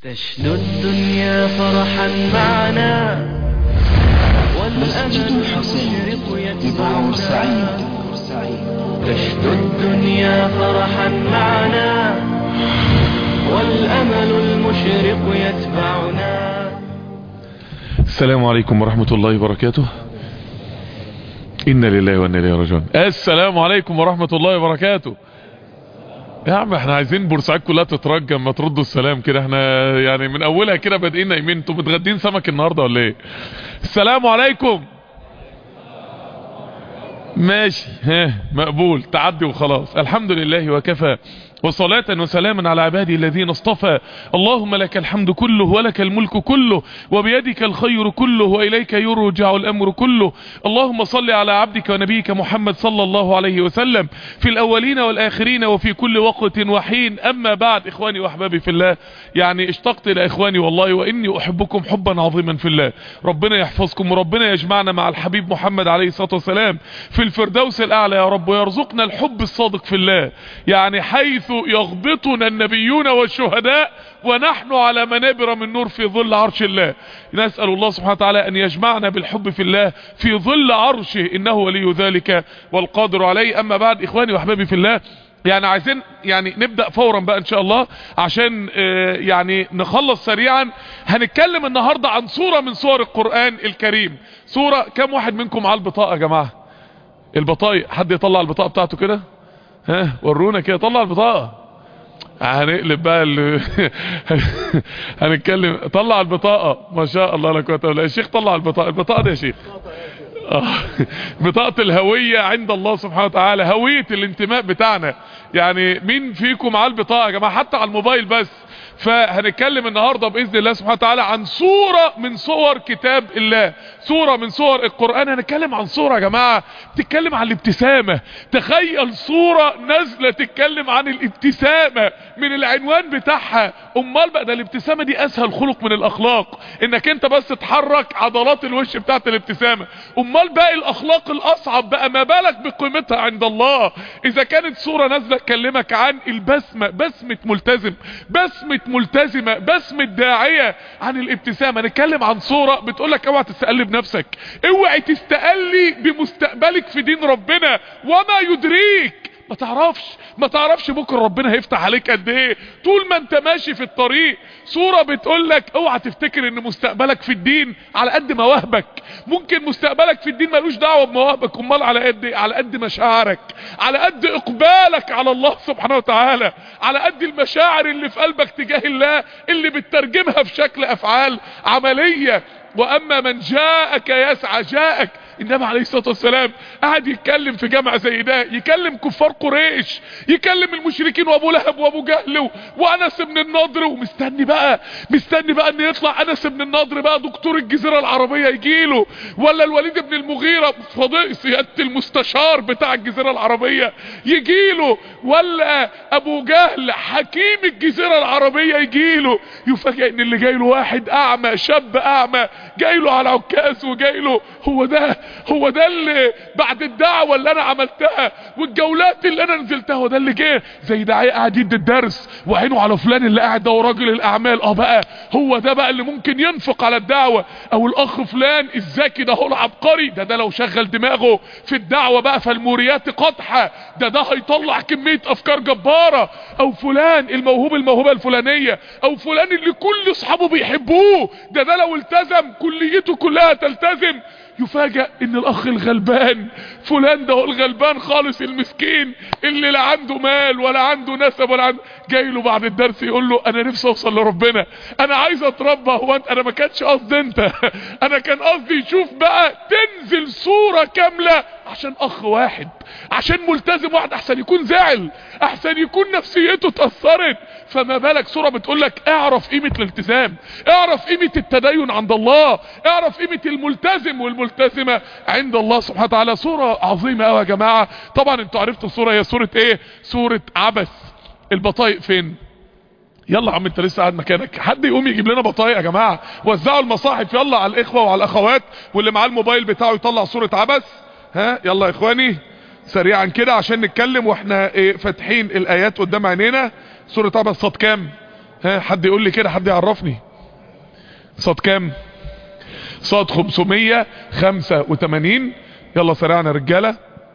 تشنو الدنيا فرحا معنا مسجد والأمل الحسين المشرق ببعور سعيد يتبعنا تشنو الدنيا فرحا معنا والأمل المشرق يتبعنا السلام عليكم ورحمة الله وبركاته إنا لله وإنا إليه راجعون السلام عليكم ورحمة الله وبركاته يا عم احنا عايزين بورسعيد كلها تترجم ما تردوا السلام كده احنا يعني من اولها كده بادئين نايمين انتوا متغدين سمك النهارده ولا ايه السلام عليكم ماشي ها مقبول تعدي وخلاص الحمد لله وكفى وصلاة وسلاما على عبادي الذين اصطفى اللهم لك الحمد كله ولك الملك كله وبيدك الخير كله وإليك يرجع الأمر كله اللهم صل على عبدك ونبيك محمد صلى الله عليه وسلم في الأولين والآخرين وفي كل وقت وحين أما بعد إخواني وأحبابي في الله يعني اشتقت إلى إخواني والله وإني أحبكم حبا عظيما في الله ربنا يحفظكم وربنا يجمعنا مع الحبيب محمد عليه الصلاة والسلام في الفردوس الأعلى يا رب ويرزقنا الحب الصادق في الله يعني حيث يغبطنا النبيون والشهداء ونحن على منابر من نور في ظل عرش الله نسأل الله سبحانه وتعالى أن يجمعنا بالحب في الله في ظل عرشه إنه ولي ذلك والقادر عليه أما بعد إخواني وأحبابي في الله يعني عايزين يعني نبدأ فورا بقى ان شاء الله عشان آه، يعني نخلص سريعا هنتكلم النهاردة عن صورة من صور القرآن الكريم صورة كم واحد منكم على البطاقة يا جماعة البطايق حد يطلع البطاقة بتاعته كده ها ورونا كده طلع البطاقة هنقلب بقى ال... هنتكلم طلع البطاقة ما شاء الله لا قوه الا بالله الشيخ طلع البطاقة البطاقة دي يا شيخ آه. بطاقة الهوية عند الله سبحانه وتعالى هوية الانتماء بتاعنا يعني مين فيكم على البطاقة يا جماعة حتى على الموبايل بس فهنتكلم النهاردة بإذن الله سبحانه وتعالى عن صورة من صور كتاب الله صورة من صور القرآن هنتكلم عن صورة يا جماعة بتتكلم عن الابتسامة تخيل صورة نازلة تتكلم عن الابتسامة من العنوان بتاعها امال بقى ده الابتسامة دي اسهل خلق من الاخلاق انك انت بس تحرك عضلات الوش بتاعت الابتسامة امال باقي الاخلاق الاصعب بقى ما بالك بقيمتها عند الله اذا كانت صورة نازلة تكلمك عن البسمة بسمة ملتزم بسمة ملتزمة بسمة داعية عن الابتسامة نتكلم عن صورة بتقولك اوعى تستقلب نفسك اوعي تستقلي بمستقبلك في دين ربنا وما يدريك ما تعرفش ما تعرفش بكره ربنا هيفتح عليك قد ايه طول ما انت ماشي في الطريق صورة بتقول لك اوعى تفتكر ان مستقبلك في الدين على قد مواهبك ممكن مستقبلك في الدين ملوش دعوه بمواهبك امال على قد ايه على قد مشاعرك على قد اقبالك على الله سبحانه وتعالى على قد المشاعر اللي في قلبك تجاه الله اللي بتترجمها في شكل افعال عمليه واما من جاءك يسعى جاءك النبي عليه الصلاة والسلام قاعد يتكلم في جامع زي ده يكلم كفار قريش يكلم المشركين وابو لهب وابو جهل و- وانس بن النضر ومستني بقى مستني بقى ان يطلع انس بن النضر بقى دكتور الجزيرة العربية يجيله ولا الوليد بن المغيرة فضيء سيادة المستشار بتاع الجزيرة العربية يجيله ولا ابو جهل حكيم الجزيرة العربية يجيله يفاجئ ان اللي جايله واحد اعمى شاب اعمى جايله على عكاز وجايله هو ده هو ده اللي بعد الدعوة اللي انا عملتها والجولات اللي انا نزلتها هو ده اللي جه زي داعية قاعد يدي الدرس وعينه على فلان اللي قاعد ده وراجل الاعمال اه بقى هو ده بقى اللي ممكن ينفق على الدعوة او الاخ فلان الذكي ده هو العبقري ده ده لو شغل دماغه في الدعوة بقى فالموريات قدحة ده ده هيطلع كمية افكار جبارة او فلان الموهوب الموهوبة الفلانية او فلان اللي كل اصحابه بيحبوه ده ده لو التزم كليته كلها تلتزم يفاجأ ان الاخ الغلبان فلان ده هو الغلبان خالص المسكين اللي لا عنده مال ولا عنده نسب ولا عنده جاي له بعد الدرس يقول له انا نفسي اوصل لربنا انا عايز اتربى هو انت انا ما كانش قصدي انت انا كان قصدي شوف بقى تنزل صورة كاملة عشان اخ واحد عشان ملتزم واحد احسن يكون زعل احسن يكون نفسيته اتأثرت فما بالك صورة بتقول لك اعرف قيمة الالتزام اعرف قيمة التدين عند الله اعرف قيمة الملتزم والملتزمة عند الله سبحانه وتعالى صورة عظيمة قوي يا جماعة طبعا انتوا عرفتوا الصورة هي صورة ايه صورة عبث البطايق فين يلا يا عم انت لسه قاعد مكانك حد يقوم يجيب لنا بطايق يا جماعه وزعوا المصاحف يلا على الاخوه وعلى الاخوات واللي معاه الموبايل بتاعه يطلع صوره عبث ها يلا يا اخواني سريعا كده عشان نتكلم واحنا ايه فاتحين الايات قدام عينينا سوره عبث صاد كام ها حد يقول لي كده حد يعرفني صاد كام صاد 585 يلا سريعنا رجاله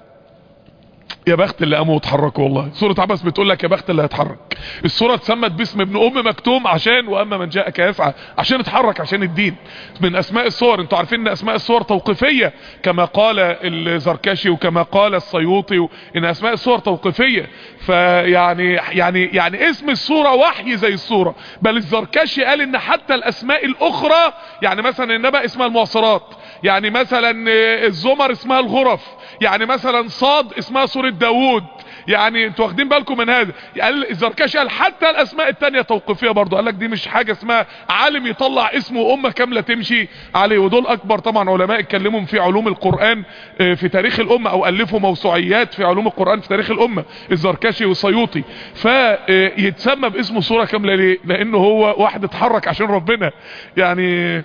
يا بخت اللي قاموا واتحركوا والله سورة عبس بتقول لك يا بخت اللي هيتحرك السورة اتسمت باسم ابن ام مكتوم عشان واما من جاءك يسعى عشان اتحرك عشان الدين من اسماء الصور انتوا عارفين ان اسماء الصور توقيفية كما قال الزركشي وكما قال السيوطي ان اسماء الصور توقيفية فيعني يعني يعني اسم الصورة وحي زي الصورة بل الزركشي قال ان حتى الاسماء الاخرى يعني مثلا النبأ اسمها المعصرات يعني مثلا الزمر اسمها الغرف يعني مثلا صاد اسمها سورة داوود يعني انتوا واخدين بالكم من هذا قال الزركشي قال حتى الاسماء التانية توقيفية برضو قال لك دي مش حاجة اسمها عالم يطلع اسمه وامة كاملة تمشي عليه ودول اكبر طبعا علماء اتكلموا في علوم القرآن في تاريخ الامة او الفوا موسوعيات في علوم القرآن في تاريخ الامة الزركشي والسيوطي فيتسمى باسمه صورة كاملة ليه لانه هو واحد اتحرك عشان ربنا يعني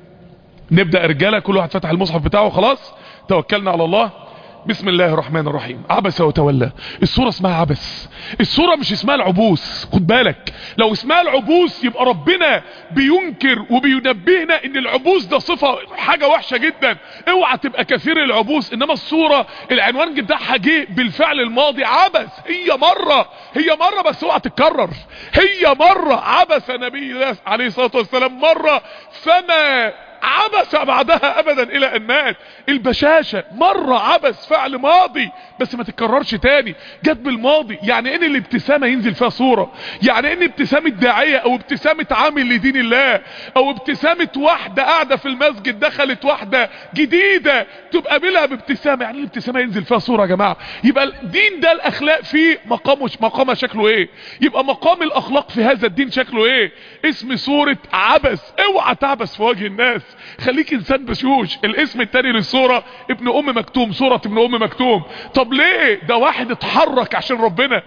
نبدأ رجالة كل واحد فتح المصحف بتاعه خلاص توكلنا على الله بسم الله الرحمن الرحيم عبس وتولى السورة اسمها عبس السورة مش اسمها العبوس خد بالك لو اسمها العبوس يبقى ربنا بينكر وبينبهنا ان العبوس ده صفة حاجة وحشة جدا اوعى تبقى كثير العبوس انما السورة العنوان بتاعها جه بالفعل الماضي عبس هي مرة هي مرة بس اوعى تتكرر هي مرة عبس نبي الله عليه الصلاة والسلام مرة فما عبس بعدها ابدا الى ان مات البشاشة مرة عبس فعل ماضي بس ما تتكررش تاني جت بالماضي يعني ان الابتسامة ينزل فيها صورة يعني ان ابتسامة داعية او ابتسامة عامل لدين الله او ابتسامة واحدة قاعدة في المسجد دخلت واحدة جديدة تبقى بلها بابتسامة يعني الابتسامة ينزل فيها صورة يا جماعة يبقى الدين ده الاخلاق فيه مقامه مقامه شكله ايه يبقى مقام الاخلاق في هذا الدين شكله ايه اسم سورة عبس اوعى تعبس في وجه الناس خليك انسان بشوش الاسم التاني للصورة ابن ام مكتوم صورة ابن ام مكتوم طب ليه ده واحد اتحرك عشان ربنا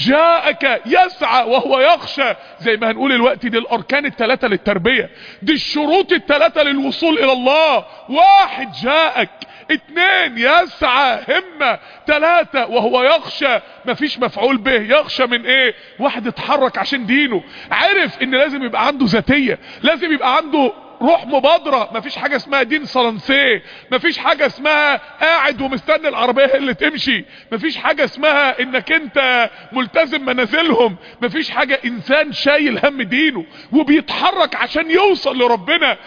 جاءك يسعى وهو يخشى زي ما هنقول الوقت دي الاركان الثلاثة للتربية دي الشروط الثلاثة للوصول الى الله واحد جاءك اتنين يسعى همة تلاتة وهو يخشى مفيش مفعول به يخشى من ايه واحد اتحرك عشان دينه عرف ان لازم يبقى عنده ذاتية لازم يبقى عنده روح مبادرة مفيش حاجة اسمها دين صلنسيه مفيش حاجة اسمها قاعد ومستني العربية اللي تمشي مفيش حاجة اسمها انك انت ملتزم منازلهم مفيش حاجة انسان شايل هم دينه وبيتحرك عشان يوصل لربنا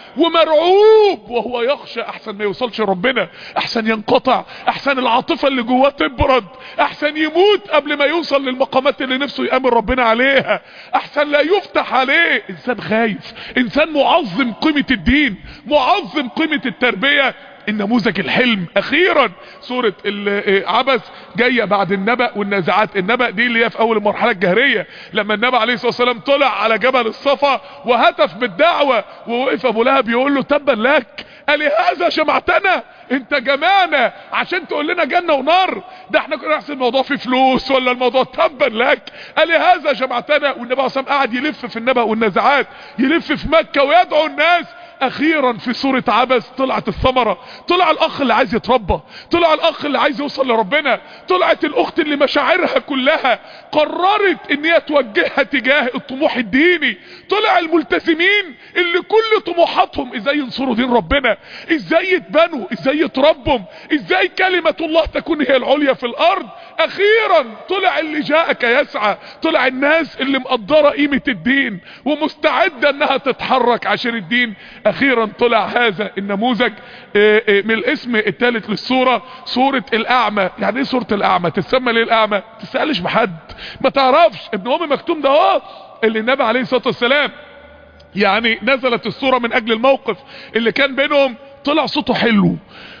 ومرعوب وهو يخشى احسن ما يوصلش لربنا احسن ينقطع احسن العاطفة اللي جواه تبرد احسن يموت قبل ما يوصل للمقامات اللي نفسه يامن ربنا عليها احسن لا يفتح عليه انسان خايف انسان معظم قيمة الدين معظم قيمة التربية النموذج الحلم اخيرا سورة عبس جاية بعد النبأ والنازعات النبأ دي اللي هي في اول المرحلة الجهرية لما النبي عليه الصلاة والسلام طلع على جبل الصفا وهتف بالدعوة ووقف ابو لهب يقول له تبا لك قال هذا جمعتنا انت جمعنا عشان تقول لنا جنة ونار ده احنا كنا نحسب الموضوع في فلوس ولا الموضوع تبا لك قال هذا جمعتنا والنبي عليه الصلاة والسلام قاعد يلف في النبأ والنازعات يلف في مكة ويدعو الناس اخيرا في سورة عبس طلعت الثمرة طلع الاخ اللي عايز يتربى طلع الاخ اللي عايز يوصل لربنا طلعت الاخت اللي مشاعرها كلها قررت ان هي توجهها تجاه الطموح الديني طلع الملتزمين اللي كل طموحاتهم ازاي ينصروا دين ربنا ازاي يتبنوا ازاي يتربوا ازاي كلمة الله تكون هي العليا في الارض اخيرا طلع اللي جاءك يسعى طلع الناس اللي مقدرة قيمة الدين ومستعدة انها تتحرك عشان الدين اخيرا طلع هذا النموذج من الاسم الثالث للصورة صورة الاعمى يعني ايه صورة الاعمى تسمى ليه الاعمى تسألش بحد ما تعرفش ابن ام مكتوم ده اهو اللي النبي عليه الصلاة والسلام يعني نزلت الصورة من اجل الموقف اللي كان بينهم طلع صوته حلو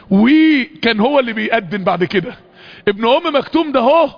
وكان هو اللي بيقدم بعد كده ابن ام مكتوم ده اهو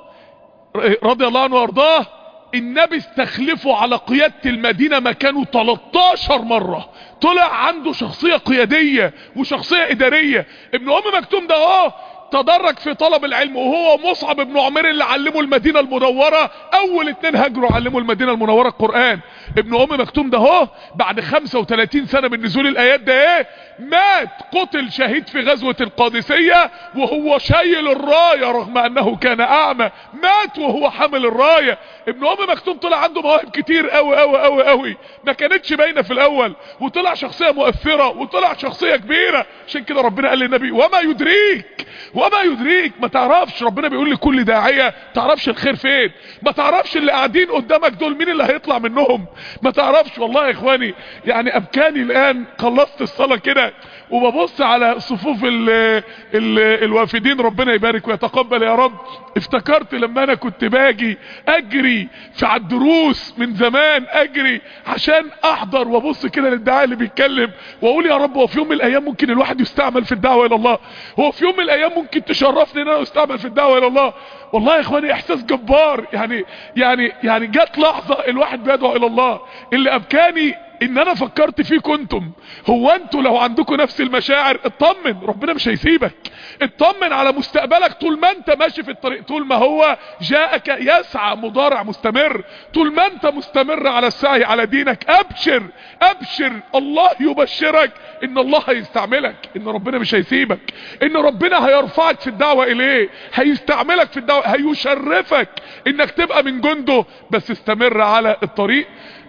رضي الله عنه وارضاه النبي استخلفه على قيادة المدينة مكانه 13 مرة طلع عنده شخصية قيادية وشخصية ادارية ابن ام مكتوم ده اهو تدرج في طلب العلم وهو مصعب بن عمير اللي علمه المدينة المنورة اول اتنين هاجروا علموا المدينة المنورة القرآن ابن ام مكتوم ده هو بعد 35 سنة من نزول الايات ده ايه مات قتل شهيد في غزوة القادسية وهو شايل الراية رغم انه كان اعمى مات وهو حامل الراية ابن ام مكتوم طلع عنده مواهب كتير قوي قوي قوي قوي ما كانتش باينة في الاول وطلع شخصية مؤثرة وطلع شخصية كبيرة عشان كده ربنا قال للنبي وما يدريك وما يدريك ما تعرفش ربنا بيقول لكل داعية تعرفش الخير فين ما تعرفش اللي قاعدين قدامك دول مين اللي هيطلع منهم ما تعرفش والله يا اخواني يعني ابكاني الان خلصت الصلاة كده وببص على صفوف ال ال الوافدين ربنا يبارك ويتقبل يا رب افتكرت لما انا كنت باجي اجري في على الدروس من زمان اجري عشان احضر وابص كده للدعاء اللي بيتكلم واقول يا رب هو في يوم من الايام ممكن الواحد يستعمل في الدعوه الى الله هو في يوم من الايام ممكن تشرفني ان انا استعمل في الدعوه الى الله والله يا اخواني احساس جبار يعني يعني يعني جت لحظه الواحد بيدعو الى الله اللي ابكاني ان انا فكرت فيكم انتم هو انتوا لو عندكم نفس المشاعر اطمن ربنا مش هيسيبك اطمن على مستقبلك طول ما انت ماشي في الطريق طول ما هو جاءك يسعى مضارع مستمر طول ما انت مستمر على السعي على دينك ابشر ابشر الله يبشرك ان الله هيستعملك ان ربنا مش هيسيبك ان ربنا هيرفعك في الدعوة اليه هيستعملك في الدعوة هيشرفك انك تبقى من جنده بس استمر على الطريق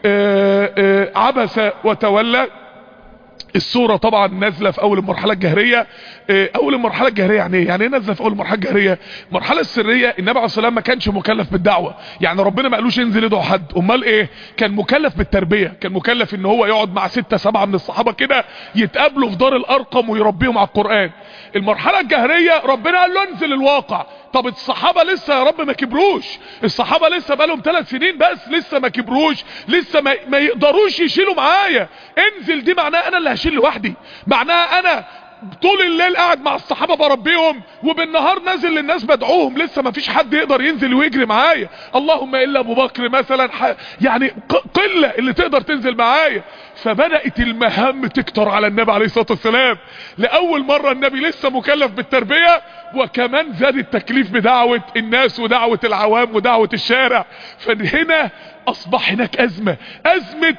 آآ آآ عبس وتولى الصورة طبعا نازلة في اول المرحلة الجهرية اول المرحلة الجهرية يعني ايه يعني ايه نازلة في اول المرحلة الجهرية المرحلة السرية النبي عليه الصلاة ما كانش مكلف بالدعوة يعني ربنا ما قالوش ينزل يدعو حد امال ايه كان مكلف بالتربية كان مكلف ان هو يقعد مع ستة سبعة من الصحابة كده يتقابلوا في دار الارقم ويربيهم على القرآن المرحلة الجهرية ربنا قال له انزل الواقع طب الصحابة لسه يا رب ما كبروش الصحابة لسه بقالهم ثلاث سنين بس لسه ما كبروش لسه ما, ما يقدروش يشيلوا معايا انزل دي معناها انا اللي هشيل لوحدي معناها انا طول الليل قاعد مع الصحابة بربيهم وبالنهار نازل للناس بدعوهم لسه ما فيش حد يقدر ينزل ويجري معايا اللهم الا ابو بكر مثلا ح... يعني قلة اللي تقدر تنزل معايا فبدأت المهام تكتر على النبي عليه الصلاة والسلام لأول مرة النبي لسه مكلف بالتربية وكمان زاد التكليف بدعوة الناس ودعوة العوام ودعوة الشارع فهنا أصبح هناك أزمة أزمة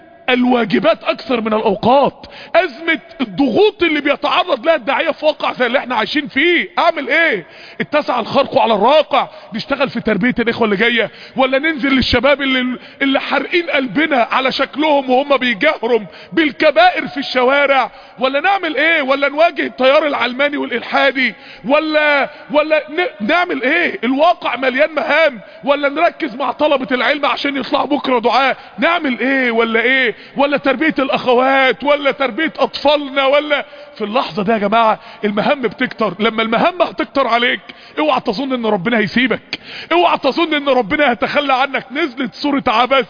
الواجبات اكثر من الاوقات ازمة الضغوط اللي بيتعرض لها الداعية في واقع زي اللي احنا عايشين فيه اعمل ايه اتسع الخرق على الراقع نشتغل في تربية الاخوة اللي جاية ولا ننزل للشباب اللي, اللي حارقين قلبنا على شكلهم وهم بيجاهروا بالكبائر في الشوارع ولا نعمل ايه ولا نواجه التيار العلماني والالحادي ولا ولا نعمل ايه الواقع مليان مهام ولا نركز مع طلبة العلم عشان يطلعوا بكرة دعاء نعمل ايه ولا ايه ولا تربية الاخوات ولا تربية اطفالنا ولا في اللحظة ده يا جماعة المهام بتكتر لما المهام هتكتر عليك اوعى تظن ان ربنا هيسيبك اوعى تظن ان ربنا هيتخلى عنك نزلت سورة عبس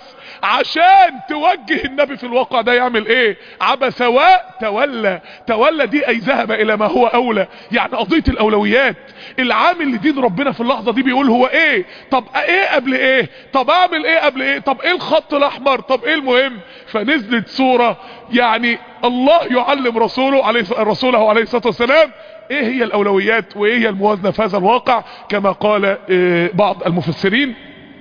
عشان توجه النبي في الواقع ده يعمل ايه عبس وتولى تولى دي اي ذهب الى ما هو اولى يعني قضية الاولويات العامل لدين ربنا في اللحظة دي بيقول هو ايه طب ايه قبل ايه طب اعمل ايه قبل ايه طب ايه الخط الاحمر طب ايه المهم فنزلت سورة يعني الله يعلم رسوله عليه رسوله عليه الصلاة والسلام ايه هي الاولويات وايه هي الموازنة في هذا الواقع كما قال بعض المفسرين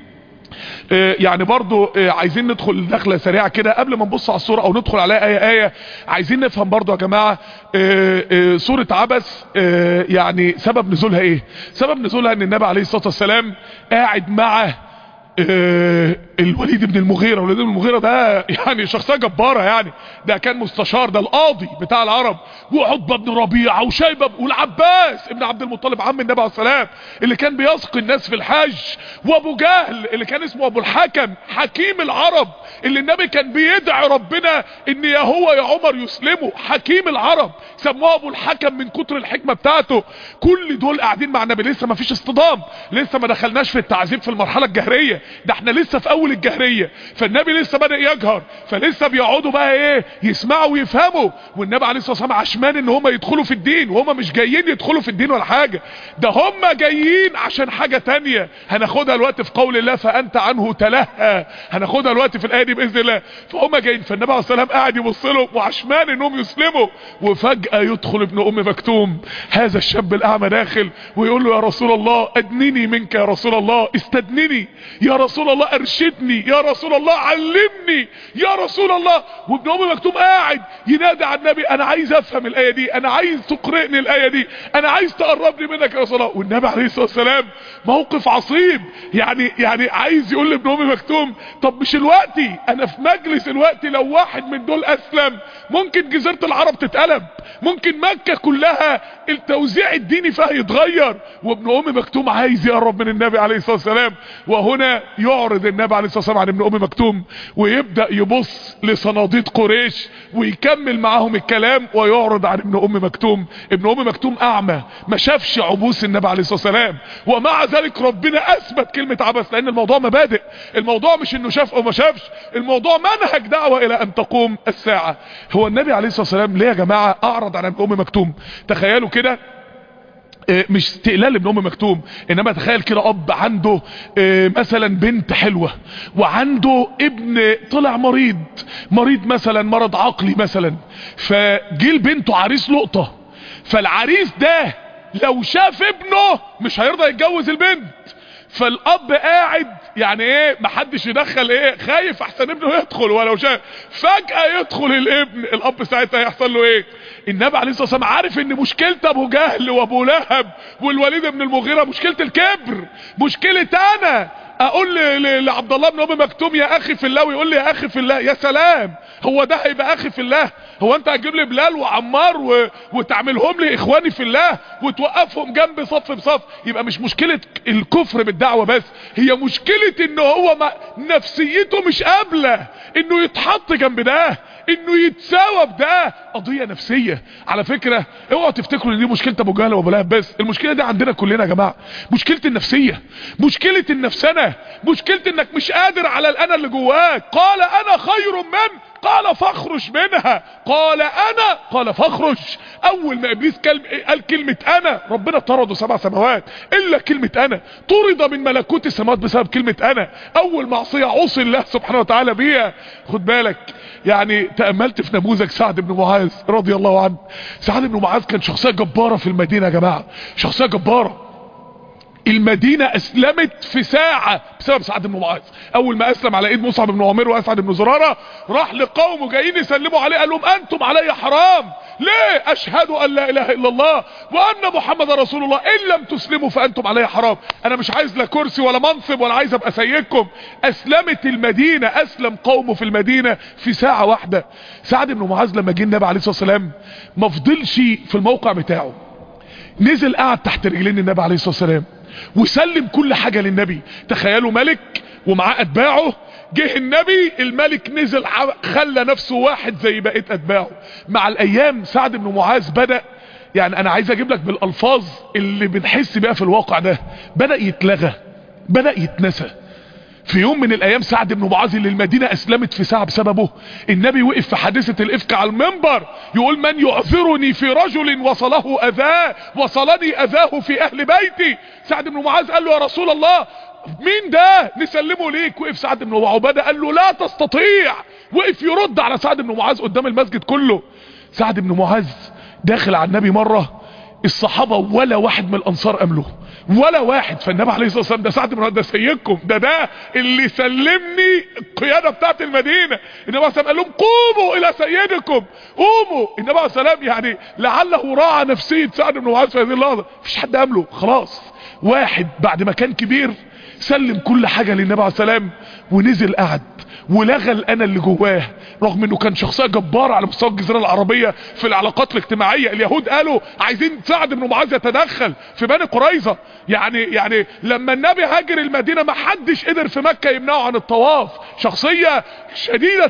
يعني برضو عايزين ندخل دخلة سريعة كده قبل ما نبص على الصورة او ندخل عليها اي اية عايزين نفهم برضو يا جماعة صورة عبس يعني سبب نزولها ايه سبب نزولها ان النبي عليه الصلاة والسلام قاعد مع الوليد بن المغيرة الوليد بن المغيرة ده يعني شخصية جبارة يعني ده كان مستشار ده القاضي بتاع العرب وعتبة بن ربيعة وشيبة والعباس ابن عبد المطلب عم النبي عليه السلام اللي كان بيسقي الناس في الحج وابو جهل اللي كان اسمه ابو الحكم حكيم العرب اللي النبي كان بيدعي ربنا ان يا هو يا عمر يسلموا حكيم العرب سموه ابو الحكم من كتر الحكمة بتاعته كل دول قاعدين مع النبي لسه ما فيش اصطدام لسه ما دخلناش في التعذيب في المرحلة الجهرية ده احنا لسه في اول الجهرية فالنبي لسه بدأ يجهر فلسه بيقعدوا بقى ايه يسمعوا ويفهموا والنبي عليه الصلاة والسلام عشمان ان هم يدخلوا في الدين وهم مش جايين يدخلوا في الدين ولا حاجة ده هم جايين عشان حاجة تانية هناخدها الوقت في قول الله فأنت عنه تلهى هناخدها الوقت في الآية دي بإذن الله فهم جايين فالنبي عليه الصلاة والسلام قاعد يبص لهم وعشمان انهم يسلموا وفجأة يدخل ابن ام مكتوم هذا الشاب الاعمى داخل ويقول له يا رسول الله ادنني منك يا رسول الله استدنني يا رسول الله ارشدني يا رسول الله علمني يا رسول الله وابن ام مكتوم قاعد ينادي على النبي انا عايز افهم الايه دي انا عايز تقرئني الايه دي انا عايز تقربني منك يا رسول الله والنبي عليه الصلاه والسلام موقف عصيب يعني يعني عايز يقول لابن ام مكتوم طب مش الوقتي انا في مجلس الوقت لو واحد من دول اسلم ممكن جزيره العرب تتقلب ممكن مكة كلها التوزيع الديني فيها يتغير وابن ام مكتوم عايز يقرب من النبي عليه الصلاة والسلام وهنا يعرض النبي عليه الصلاة والسلام عن ابن ام مكتوم ويبدأ يبص لصناديد قريش ويكمل معاهم الكلام ويعرض عن ابن ام مكتوم ابن ام مكتوم اعمى ما شافش عبوس النبي عليه الصلاة والسلام ومع ذلك ربنا اثبت كلمة عبس لان الموضوع مبادئ الموضوع مش انه شاف او ما شافش الموضوع منهج دعوة الى ان تقوم الساعة هو النبي عليه الصلاة والسلام ليه يا جماعة اعرض عن ابن ام مكتوم تخيلوا كده اه مش استقلال ابن ام مكتوم انما تخيل كده اب عنده اه مثلا بنت حلوة وعنده ابن طلع مريض مريض مثلا مرض عقلي مثلا فجيل بنته عريس لقطة فالعريس ده لو شاف ابنه مش هيرضى يتجوز البنت فالاب قاعد يعني ايه محدش يدخل ايه خايف احسن ابنه يدخل ولو شاف فجأة يدخل الابن الاب ساعتها يحصل له ايه النبي عليه الصلاة والسلام عارف ان مشكلة ابو جهل وابو لهب والوليد بن المغيرة مشكلة الكبر مشكلة انا اقول لعبد الله بن ام مكتوم يا اخي في الله ويقول لي يا اخي في الله يا سلام هو ده هيبقى اخي في الله هو انت هتجيب لي بلال وعمار و... وتعملهم لي اخواني في الله وتوقفهم جنب صف بصف يبقى مش مشكلة الكفر بالدعوة بس هي مشكلة ان هو ما... نفسيته مش قابلة انه يتحط جنب ده انه يتساوى بده قضية نفسية على فكرة اوعوا تفتكروا ان دي مشكلة ابو جهل وابو لهب بس المشكلة دي عندنا كلنا يا جماعة مشكلة النفسية مشكلة النفسنة مشكلة انك مش قادر على الانا اللي جواك قال انا خير من قال فاخرج منها قال انا قال فاخرج اول ما ابليس قال كلمة انا ربنا طرده سبع سماوات الا كلمة انا طرد من ملكوت السماوات بسبب كلمة انا اول معصية عصي الله سبحانه وتعالى بيها خد بالك يعني تأملت في نموذج سعد بن معاذ رضي الله عنه سعد بن معاذ كان شخصية جبارة في المدينة يا جماعة شخصية جبارة المدينة اسلمت في ساعة بسبب سعد بن معاذ اول ما اسلم على ايد مصعب بن عمير واسعد بن زرارة راح لقومه جايين يسلموا عليه قال لهم انتم علي حرام ليه اشهد ان لا اله الا الله وان محمد رسول الله ان لم تسلموا فانتم علي حرام انا مش عايز لا كرسي ولا منصب ولا عايز ابقى سيدكم اسلمت المدينة اسلم قومه في المدينة في ساعة واحدة سعد بن معاذ لما جه النبي عليه الصلاة والسلام ما فضلش في الموقع بتاعه نزل قعد تحت رجلين النبي عليه الصلاة والسلام وسلم كل حاجة للنبي تخيلوا ملك ومعاه اتباعه جه النبي الملك نزل خلى نفسه واحد زي بقية اتباعه مع الايام سعد بن معاذ بدأ يعني انا عايز اجيب لك بالالفاظ اللي بنحس بيها في الواقع ده بدأ يتلغى بدأ يتنسى في يوم من الايام سعد بن معاذ اللي المدينة اسلمت في ساعة بسببه النبي وقف في حادثة الافك على المنبر يقول من يعذرني في رجل وصله اذاه وصلني اذاه في اهل بيتي سعد بن معاذ قال له يا رسول الله مين ده نسلمه ليك وقف سعد بن عبادة قال له لا تستطيع وقف يرد على سعد بن معاذ قدام المسجد كله سعد بن معاذ داخل على النبي مرة الصحابة ولا واحد من الانصار امله ولا واحد فالنبي عليه الصلاه والسلام ده سعد بن ده سيدكم ده ده اللي سلمني القياده بتاعت المدينه النبي عليه الصلاه والسلام قال لهم قوموا الى سيدكم قوموا النبي عليه الصلاه والسلام يعني لعله راعى نفسيه سعد بن معاذ في هذه اللحظه مفيش حد امله خلاص واحد بعد ما كان كبير سلم كل حاجه للنبي عليه الصلاه والسلام ونزل قعد ولغى الانا اللي جواه رغم انه كان شخصيه جباره على مستوى الجزيره العربيه في العلاقات الاجتماعيه اليهود قالوا عايزين سعد بن معاذ يتدخل في بني قريظه يعني يعني لما النبي هاجر المدينه ما حدش قدر في مكه يمنعه عن الطواف شخصيه شديده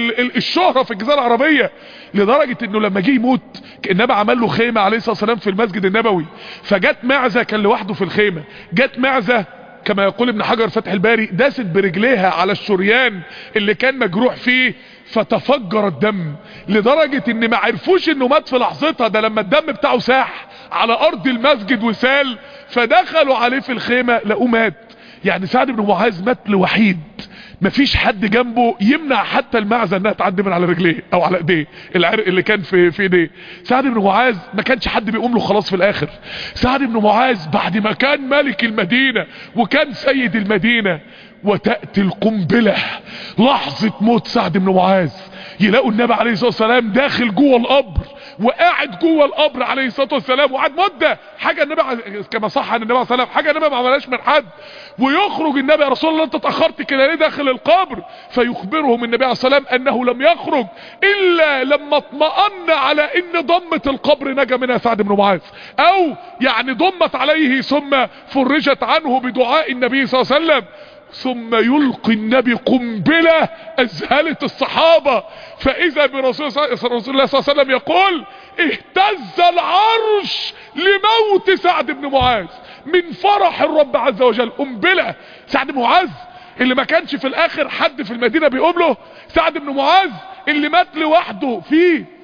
الشهره في الجزيره العربيه لدرجه انه لما جه يموت النبي عمل له خيمه عليه الصلاه والسلام في المسجد النبوي فجت معزه كان لوحده في الخيمه جت معزه كما يقول ابن حجر فتح الباري داست برجليها على الشريان اللي كان مجروح فيه فتفجر الدم لدرجة ان ما عرفوش انه مات في لحظتها ده لما الدم بتاعه ساح على ارض المسجد وسال فدخلوا عليه في الخيمة لقوه مات يعني سعد بن معاذ مات لوحيد مفيش حد جنبه يمنع حتى المعزة انها تعدي من على رجليه او على ايديه العرق اللي كان في في ايديه سعد بن معاذ ما كانش حد بيقوم له خلاص في الاخر سعد بن معاذ بعد ما كان ملك المدينة وكان سيد المدينة وتأتي القنبلة لحظة موت سعد بن معاذ يلاقوا النبي عليه الصلاة والسلام داخل جوه القبر وقاعد جوه القبر عليه الصلاه والسلام وقعد مده حاجه النبي ع- كما صح عن النبي عليه الصلاه والسلام حاجه النبي ما عملهاش من حد ويخرج النبي يا رسول الله انت اتاخرت كده ليه داخل القبر فيخبرهم النبي عليه الصلاه والسلام انه لم يخرج الا لما اطمأن على ان ضمه القبر نجا منها سعد بن معاذ او يعني ضمت عليه ثم فرجت عنه بدعاء النبي صلى الله عليه وسلم ثم يلقي النبي قنبلة أذهلت الصحابة فإذا برسول صلى رسول الله صلى الله عليه وسلم يقول اهتز العرش لموت سعد بن معاذ من فرح الرب عز وجل قنبلة سعد بن معاذ اللي ما كانش في الآخر حد في المدينة بيقوم له سعد بن معاذ اللي مات لوحده فيه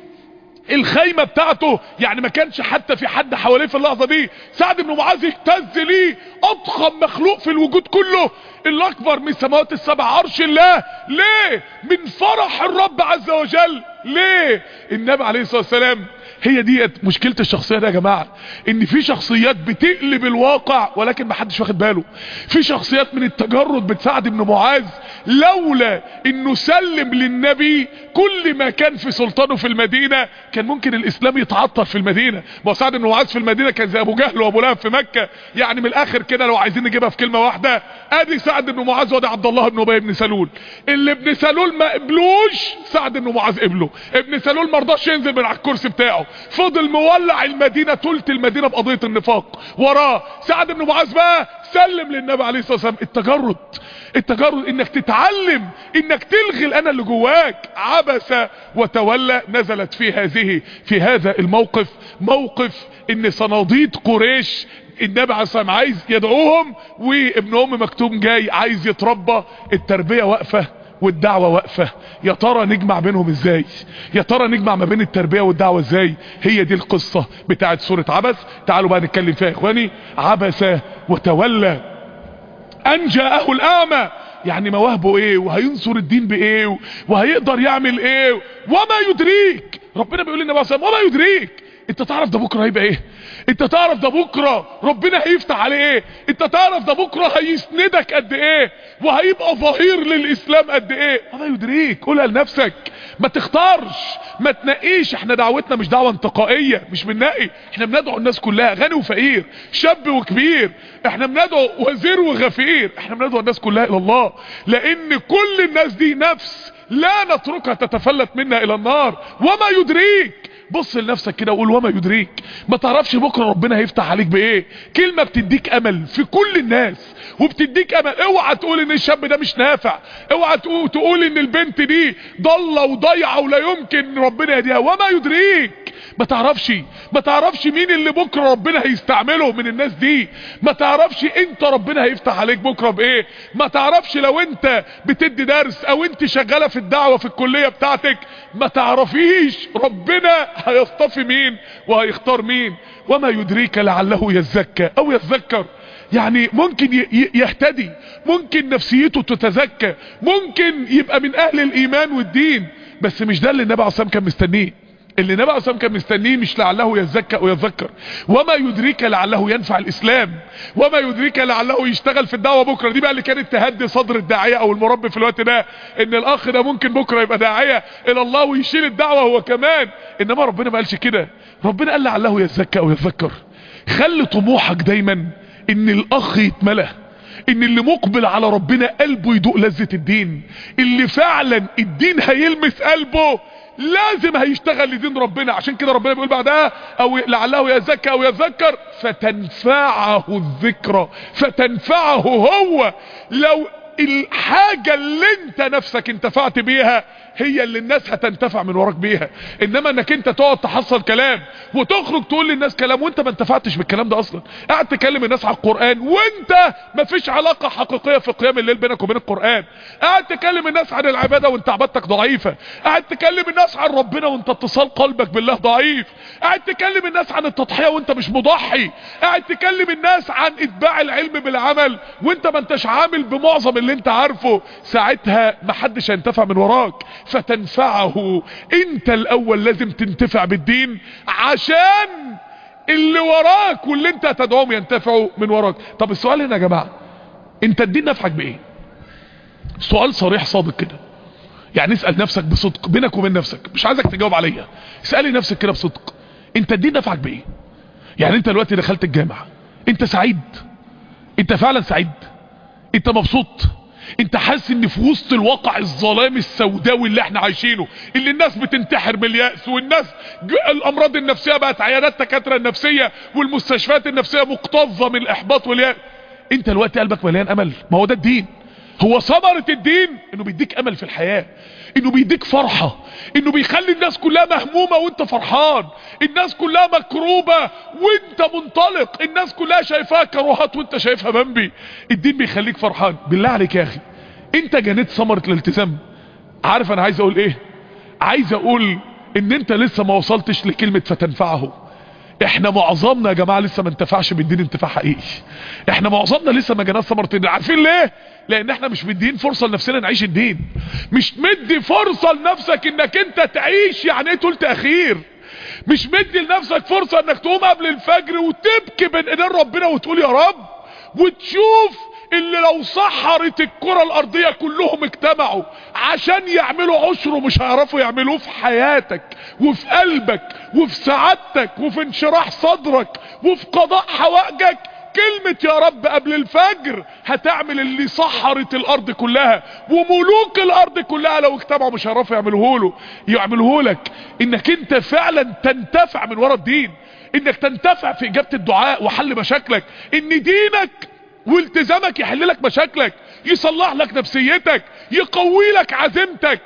الخيمة بتاعته يعني ما كانش حتى في حد حواليه في اللحظة دي سعد بن معاذ اهتز ليه اضخم مخلوق في الوجود كله الاكبر من سماوات السبع عرش الله ليه من فرح الرب عز وجل ليه النبي عليه الصلاة والسلام هي ديت مشكلة الشخصية ده يا جماعة ان في شخصيات بتقلب الواقع ولكن ما حدش واخد باله في شخصيات من التجرد بتساعد ابن معاذ لولا انه سلم للنبي كل ما كان في سلطانه في المدينة كان ممكن الاسلام يتعطر في المدينة ما هو سعد بن معاذ في المدينة كان زي ابو جهل وابو لهب في مكة يعني من الاخر كده لو عايزين نجيبها في كلمة واحدة ادي سعد بن معاذ وادي عبد الله بن ابي بن سلول اللي ابن سلول ما قبلوش سعد بن معاذ قبله ابن سلول ما رضاش ينزل من على الكرسي بتاعه فضل مولع المدينة تلت المدينة بقضية النفاق وراه سعد بن معاذ بقى سلم للنبي عليه الصلاة والسلام التجرد التجرد انك تتعلم انك تلغي الانا اللي جواك عبس وتولى نزلت في هذه في هذا الموقف موقف ان صناديد قريش النبي عليه الصلاة والسلام عايز يدعوهم وابن ام مكتوم جاي عايز يتربى التربية واقفة والدعوة واقفة يا ترى نجمع بينهم ازاي يا ترى نجمع ما بين التربية والدعوة ازاي هي دي القصة بتاعت سورة عبس تعالوا بقى نتكلم فيها يا اخواني عبس وتولى ان جاءه الاعمى يعني مواهبه ايه وهينصر الدين بايه وهيقدر يعمل ايه وما يدريك ربنا بيقول لنا بقى وما يدريك انت تعرف ده بكره هيبقى ايه انت تعرف ده بكره ربنا هيفتح عليه ايه انت تعرف ده بكره هيسندك قد ايه وهيبقى ظهير للاسلام قد ايه وما يدريك قولها لنفسك ما تختارش ما تنقيش احنا دعوتنا مش دعوه انتقائيه مش بننقي احنا بندعو الناس كلها غني وفقير شاب وكبير احنا بندعو وزير وغفير احنا بندعو الناس كلها الى الله لان كل الناس دي نفس لا نتركها تتفلت منا الى النار وما يدريك بص لنفسك كده وقول وما يدريك ما تعرفش بكره ربنا هيفتح عليك بايه كلمه بتديك امل في كل الناس وبتديك امل اوعى تقول ان الشاب ده مش نافع اوعى تقول, تقول ان البنت دي ضاله وضايعه ولا يمكن ربنا يهديها وما يدريك ما تعرفش ما تعرفش مين اللي بكره ربنا هيستعمله من الناس دي ما تعرفش انت ربنا هيفتح عليك بكره بايه ما تعرفش لو انت بتدي درس او انت شغاله في الدعوه في الكليه بتاعتك ما تعرفيش ربنا هيصطفي مين وهيختار مين وما يدريك لعله يزكى او يتذكر يعني ممكن يهتدي ممكن نفسيته تتزكى ممكن يبقى من اهل الايمان والدين بس مش ده اللي النبي عليه الصلاه والسلام كان مستنيه اللي النبي عليه الصلاه والسلام كان مستنيه مش لعله يزكى او يتذكر وما يدريك لعله ينفع الاسلام وما يدريك لعله يشتغل في الدعوه بكره دي بقى اللي كانت تهدي صدر الداعيه او المربي في الوقت ده ان الاخ ده ممكن بكره يبقى داعيه الى الله ويشيل الدعوه هو كمان انما ربنا ما قالش كده ربنا قال لعله يزكى او يتذكر خلي طموحك دايما ان الاخ يتملى ان اللي مقبل على ربنا قلبه يدوق لذة الدين اللي فعلا الدين هيلمس قلبه لازم هيشتغل لدين ربنا عشان كده ربنا بيقول بعدها او لعله يزكى او يذكر فتنفعه الذكرى فتنفعه هو لو الحاجة اللي انت نفسك انتفعت بيها هي اللي الناس هتنتفع من وراك بيها انما انك انت تقعد تحصل كلام وتخرج تقول للناس كلام وانت ما انتفعتش بالكلام ده اصلا قاعد تكلم الناس على القرآن وانت ما فيش علاقة حقيقية في قيام الليل بينك وبين القرآن قاعد تكلم الناس عن العبادة وانت عبادتك ضعيفة قاعد تكلم الناس عن ربنا وانت اتصال قلبك بالله ضعيف قاعد تكلم الناس عن التضحية وانت مش مضحي قاعد تكلم الناس عن اتباع العلم بالعمل وانت ما انتش عامل بمعظم اللي انت عارفه ساعتها ما حدش هينتفع من وراك فتنفعه انت الاول لازم تنتفع بالدين عشان اللي وراك واللي انت هتدعوهم ينتفعوا من وراك طب السؤال هنا يا جماعة انت الدين نفعك بايه سؤال صريح صادق كده يعني اسأل نفسك بصدق بينك وبين نفسك مش عايزك تجاوب عليا اسألي نفسك كده بصدق انت الدين نفعك بايه يعني انت دلوقتي دخلت الجامعة انت سعيد انت فعلا سعيد انت مبسوط انت حاسس ان في وسط الواقع الظلام السوداوي اللي احنا عايشينه اللي الناس بتنتحر من اليأس والناس الامراض النفسية بقت عيادات تكاترة النفسية والمستشفيات النفسية مكتظة من الاحباط واليأس انت دلوقتي قلبك مليان امل ما هو ده الدين هو ثمرة الدين انه بيديك امل في الحياة انه بيديك فرحة انه بيخلي الناس كلها مهمومة وانت فرحان الناس كلها مكروبة وانت منطلق الناس كلها شايفاها كروهات وانت شايفها بمبي الدين بيخليك فرحان بالله عليك يا اخي انت جنيت ثمرة الالتزام عارف انا عايز اقول ايه عايز اقول ان انت لسه ما وصلتش لكلمة فتنفعه احنا معظمنا يا جماعة لسه ما انتفعش بالدين انتفاع حقيقي احنا معظمنا لسه ما جناش ثمرة الدين عارفين ليه لان احنا مش مدين فرصة لنفسنا نعيش الدين مش مدي فرصة لنفسك انك انت تعيش يعني ايه تلت اخير مش مدي لنفسك فرصة انك تقوم قبل الفجر وتبكي بين ايدين ربنا وتقول يا رب وتشوف اللي لو سحرت الكرة الارضية كلهم اجتمعوا عشان يعملوا عشره مش هيعرفوا يعملوه في حياتك وفي قلبك وفي سعادتك وفي انشراح صدرك وفي قضاء حوائجك كلمة يا رب قبل الفجر هتعمل اللي سحرت الارض كلها وملوك الارض كلها لو اجتمعوا مش هيعرفوا يعملوه له يعملوه لك انك انت فعلا تنتفع من ورا الدين انك تنتفع في اجابة الدعاء وحل مشاكلك ان دينك والتزامك يحل لك مشاكلك يصلح لك نفسيتك يقوي لك عزيمتك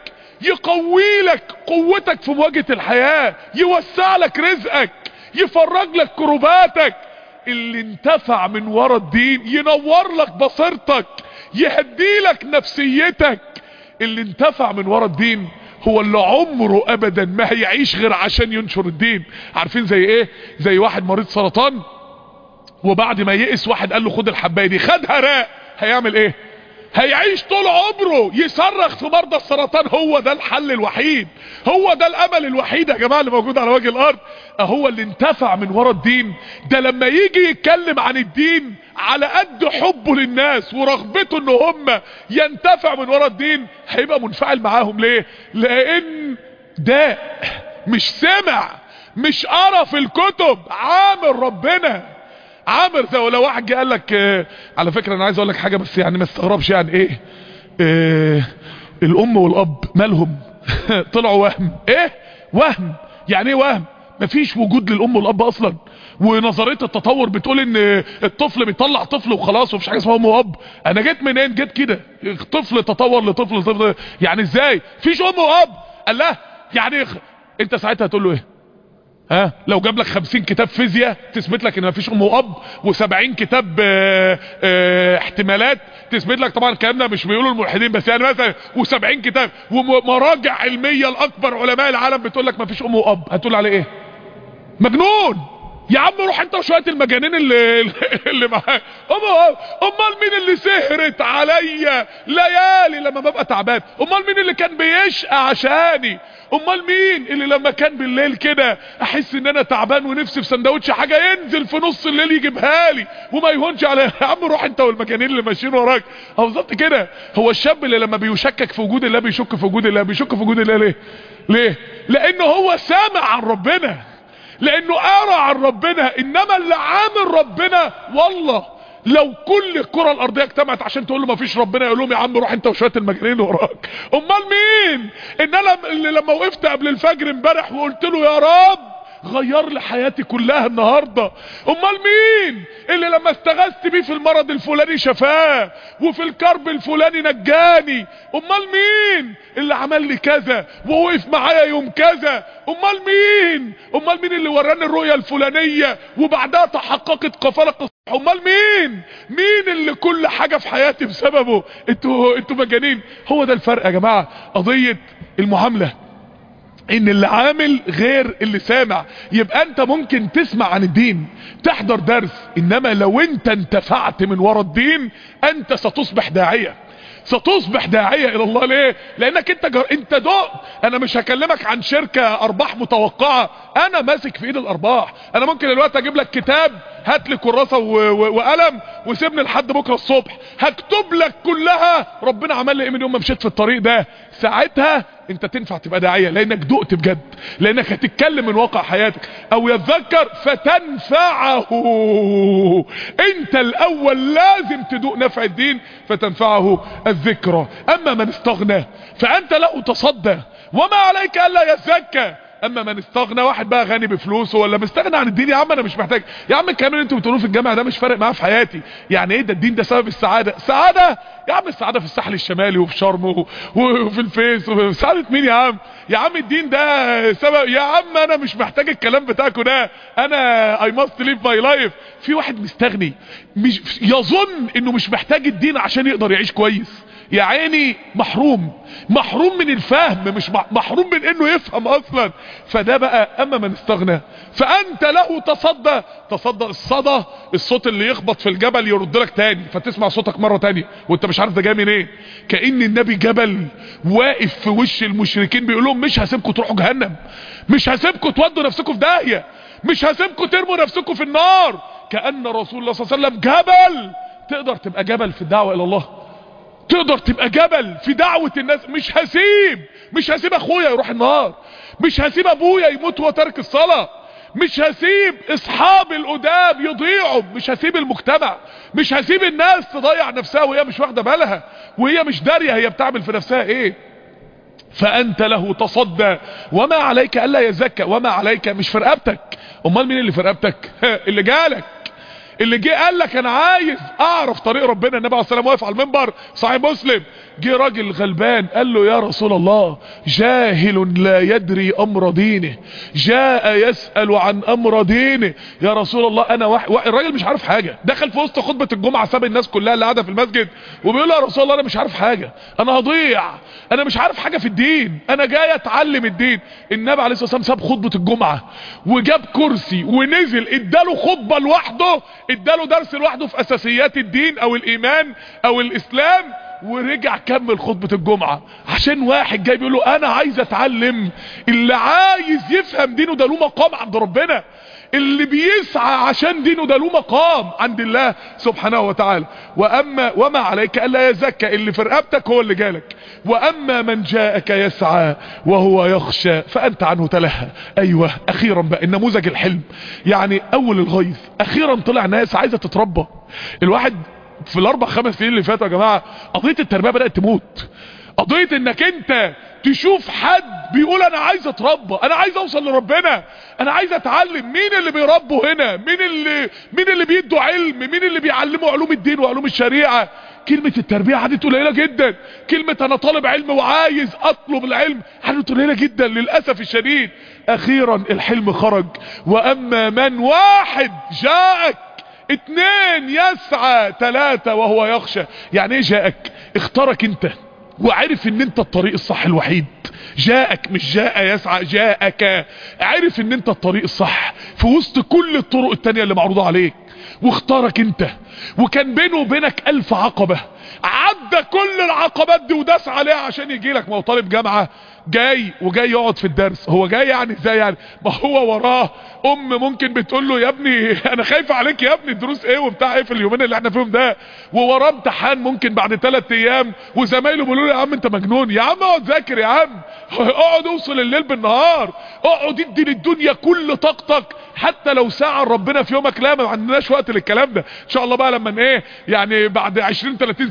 يقوي لك قوتك في مواجهة الحياة يوسع لك رزقك يفرج لك كروباتك اللي انتفع من ورا الدين ينور لك بصيرتك يهدي لك نفسيتك اللي انتفع من ورا الدين هو اللي عمره ابدا ما هيعيش غير عشان ينشر الدين عارفين زي ايه زي واحد مريض سرطان وبعد ما يئس واحد قال له خد الحبايه دي خدها راق هيعمل ايه هيعيش طول عمره يصرخ في مرضى السرطان هو ده الحل الوحيد هو ده الامل الوحيد يا جماعه اللي موجود على وجه الارض هو اللي انتفع من ورا الدين ده لما يجي يتكلم عن الدين على قد حبه للناس ورغبته ان هم ينتفع من ورا الدين هيبقى منفعل معاهم ليه لان ده مش سمع مش قرا في الكتب عامل ربنا عامر زي لو واحد جه قال لك آه على فكره انا عايز اقول لك حاجه بس يعني ما استغربش يعني ايه آه الام والاب مالهم طلعوا وهم ايه وهم يعني ايه وهم مفيش وجود للام والاب اصلا ونظريه التطور بتقول ان الطفل بيطلع طفل وخلاص ومفيش حاجه اسمها ام واب انا جيت منين جيت كده طفل تطور لطفل طفل يعني ازاي فيش ام واب قال لا يعني انت ساعتها هتقول له ايه ها لو جاب لك خمسين كتاب فيزياء تثبت لك ان مفيش ام واب وسبعين كتاب اه اه احتمالات تثبت لك طبعا الكلام ده مش بيقولوا الملحدين بس يعني مثلا وسبعين كتاب ومراجع علمية لاكبر علماء العالم بتقول لك مفيش ام واب هتقول عليه ايه مجنون يا عم روح انت وشويه المجانين اللي اللي معاك امال مين اللي سهرت عليا ليالي لما ببقى تعبان امال مين اللي كان بيشقى عشاني امال مين اللي لما كان بالليل كده احس ان انا تعبان ونفسي في سندوتش حاجه ينزل في نص الليل يجيبها لي وما يهونش عليا يا عم روح انت والمجانين اللي ماشيين وراك هو بالظبط كده هو الشاب اللي لما بيشكك في وجود الله بيشك في وجود الله بيشك في وجود الله ليه ليه لانه هو سامع عن ربنا لانه قرا عن ربنا انما اللي عامل ربنا والله لو كل الكره الارضيه اجتمعت عشان تقول له ما فيش ربنا يقول لهم يا عم روح انت وشويه المجانين وراك امال مين ان انا اللي لما وقفت قبل الفجر امبارح وقلت له يا رب غير لي حياتي كلها النهاردة امال مين اللي لما استغثت بيه في المرض الفلاني شفاه وفي الكرب الفلاني نجاني امال مين اللي عمل لي كذا ووقف معايا يوم كذا امال مين امال مين اللي وراني الرؤية الفلانية وبعدها تحققت قفلة امال مين مين اللي كل حاجة في حياتي بسببه انتوا انتوا مجانين هو ده الفرق يا جماعة قضية المعاملة ان اللي عامل غير اللي سامع يبقى انت ممكن تسمع عن الدين تحضر درس انما لو انت انتفعت من ورا الدين انت ستصبح داعية ستصبح داعية الى الله ليه لانك انت جر... انت دق انا مش هكلمك عن شركة ارباح متوقعة انا ماسك في ايد الارباح انا ممكن الوقت اجيب لك كتاب هات لي كراسة و... و... وقلم وسيبني لحد بكرة الصبح هكتب لك كلها ربنا عمل لي ايه من يوم ما مشيت في الطريق ده ساعتها انت تنفع تبقى داعية لانك دقت بجد لانك هتتكلم من واقع حياتك او يتذكر فتنفعه انت الاول لازم تدوق نفع الدين فتنفعه الذكرى اما من استغنى فانت له تصدى وما عليك الا يزكى اما من استغنى واحد بقى غني بفلوسه ولا مستغنى عن الدين يا عم انا مش محتاج يا عم الكلام اللي انتوا بتقولوه في الجامعه ده مش فارق معايا في حياتي يعني ايه ده الدين ده سبب السعاده سعاده يا عم السعاده في الساحل الشمالي وفي شرم وفي الفيس وفي سعاده مين يا عم يا عم الدين ده سبب يا عم انا مش محتاج الكلام بتاعكم ده انا اي ماست ليف ماي لايف في واحد مستغني مش يظن انه مش محتاج الدين عشان يقدر يعيش كويس يا عيني محروم محروم من الفهم مش محروم من انه يفهم اصلا فده بقى اما من استغنى فانت له تصدى تصدى الصدى الصوت اللي يخبط في الجبل يرد لك تاني فتسمع صوتك مرة تانية وانت مش عارف ده جاي منين ايه كأن النبي جبل واقف في وش المشركين بيقول لهم مش هسيبكم تروحوا جهنم مش هسيبكم تودوا نفسكم في داهية مش هسيبكم ترموا نفسكم في النار كأن رسول الله صلى الله عليه وسلم جبل تقدر تبقى جبل في الدعوة الى الله تقدر تبقى جبل في دعوة الناس مش هسيب مش هسيب اخويا يروح النار مش هسيب ابويا يموت وهو تارك الصلاة مش هسيب اصحاب القدام يضيعوا مش هسيب المجتمع مش هسيب الناس تضيع نفسها وهي مش واخده بالها وهي مش داريه هي بتعمل في نفسها ايه فانت له تصدى وما عليك الا يزكى وما عليك مش في رقبتك امال مين اللي في رقبتك اللي جالك اللي جه قال لك انا عايز اعرف طريق ربنا النبي عليه الصلاه والسلام واقف على المنبر صحيح مسلم جه راجل غلبان قال له يا رسول الله جاهل لا يدري امر دينه جاء يسال عن امر دينه يا رسول الله انا واحد الراجل مش عارف حاجه دخل في وسط خطبه الجمعه ساب الناس كلها اللي قاعده في المسجد وبيقول له يا رسول الله انا مش عارف حاجه انا هضيع انا مش عارف حاجه في الدين انا جاي اتعلم الدين النبي عليه الصلاه والسلام ساب خطبه الجمعه وجاب كرسي ونزل اداله خطبه لوحده اداله درس لوحده في اساسيات الدين او الايمان او الاسلام ورجع كمل خطبة الجمعة عشان واحد جاي بيقول له انا عايز اتعلم اللي عايز يفهم دينه ده له مقام عند ربنا اللي بيسعى عشان دينه ده له مقام عند الله سبحانه وتعالى واما وما عليك الا يزكى اللي في رقبتك هو اللي جالك واما من جاءك يسعى وهو يخشى فانت عنه تلهى ايوه اخيرا بقى النموذج الحلم يعني اول الغيظ اخيرا طلع ناس عايزه تتربى الواحد في الاربع خمس سنين اللي فاتوا يا جماعه قضيه التربيه بدات تموت قضيه انك انت تشوف حد بيقول انا عايز اتربى انا عايز اوصل لربنا انا عايز اتعلم مين اللي بيربوا هنا مين اللي مين اللي بيدوا علم مين اللي بيعلموا علوم الدين وعلوم الشريعه كلمة التربية عادت قليلة جدا كلمة انا طالب علم وعايز اطلب العلم عادت قليلة جدا للأسف الشديد اخيرا الحلم خرج واما من واحد جاءك اتنين يسعى تلاتة وهو يخشى يعني ايه جاءك اختارك انت وعرف ان انت الطريق الصح الوحيد جاءك مش جاء يسعى جاءك عرف ان انت الطريق الصح في وسط كل الطرق التانية اللي معروضة عليك واختارك انت وكان بينه وبينك الف عقبة عدى كل العقبات دي وداس عليها عشان يجي لك ما هو طالب جامعة جاي وجاي يقعد في الدرس هو جاي يعني ازاي يعني ما هو وراه ام ممكن بتقول له يا ابني انا خايفه عليك يا ابني الدروس ايه وبتاع ايه في اليومين اللي احنا فيهم ده ووراه امتحان ممكن بعد ثلاث ايام وزمايله بيقولوا له يا عم انت مجنون يا عم اقعد ذاكر يا عم اقعد اوصل الليل بالنهار اقعد ادي للدنيا كل طاقتك حتى لو ساعة ربنا في يومك لا ما عندناش وقت للكلام ده ان شاء الله بقى لما ايه يعني بعد 20 30 سنة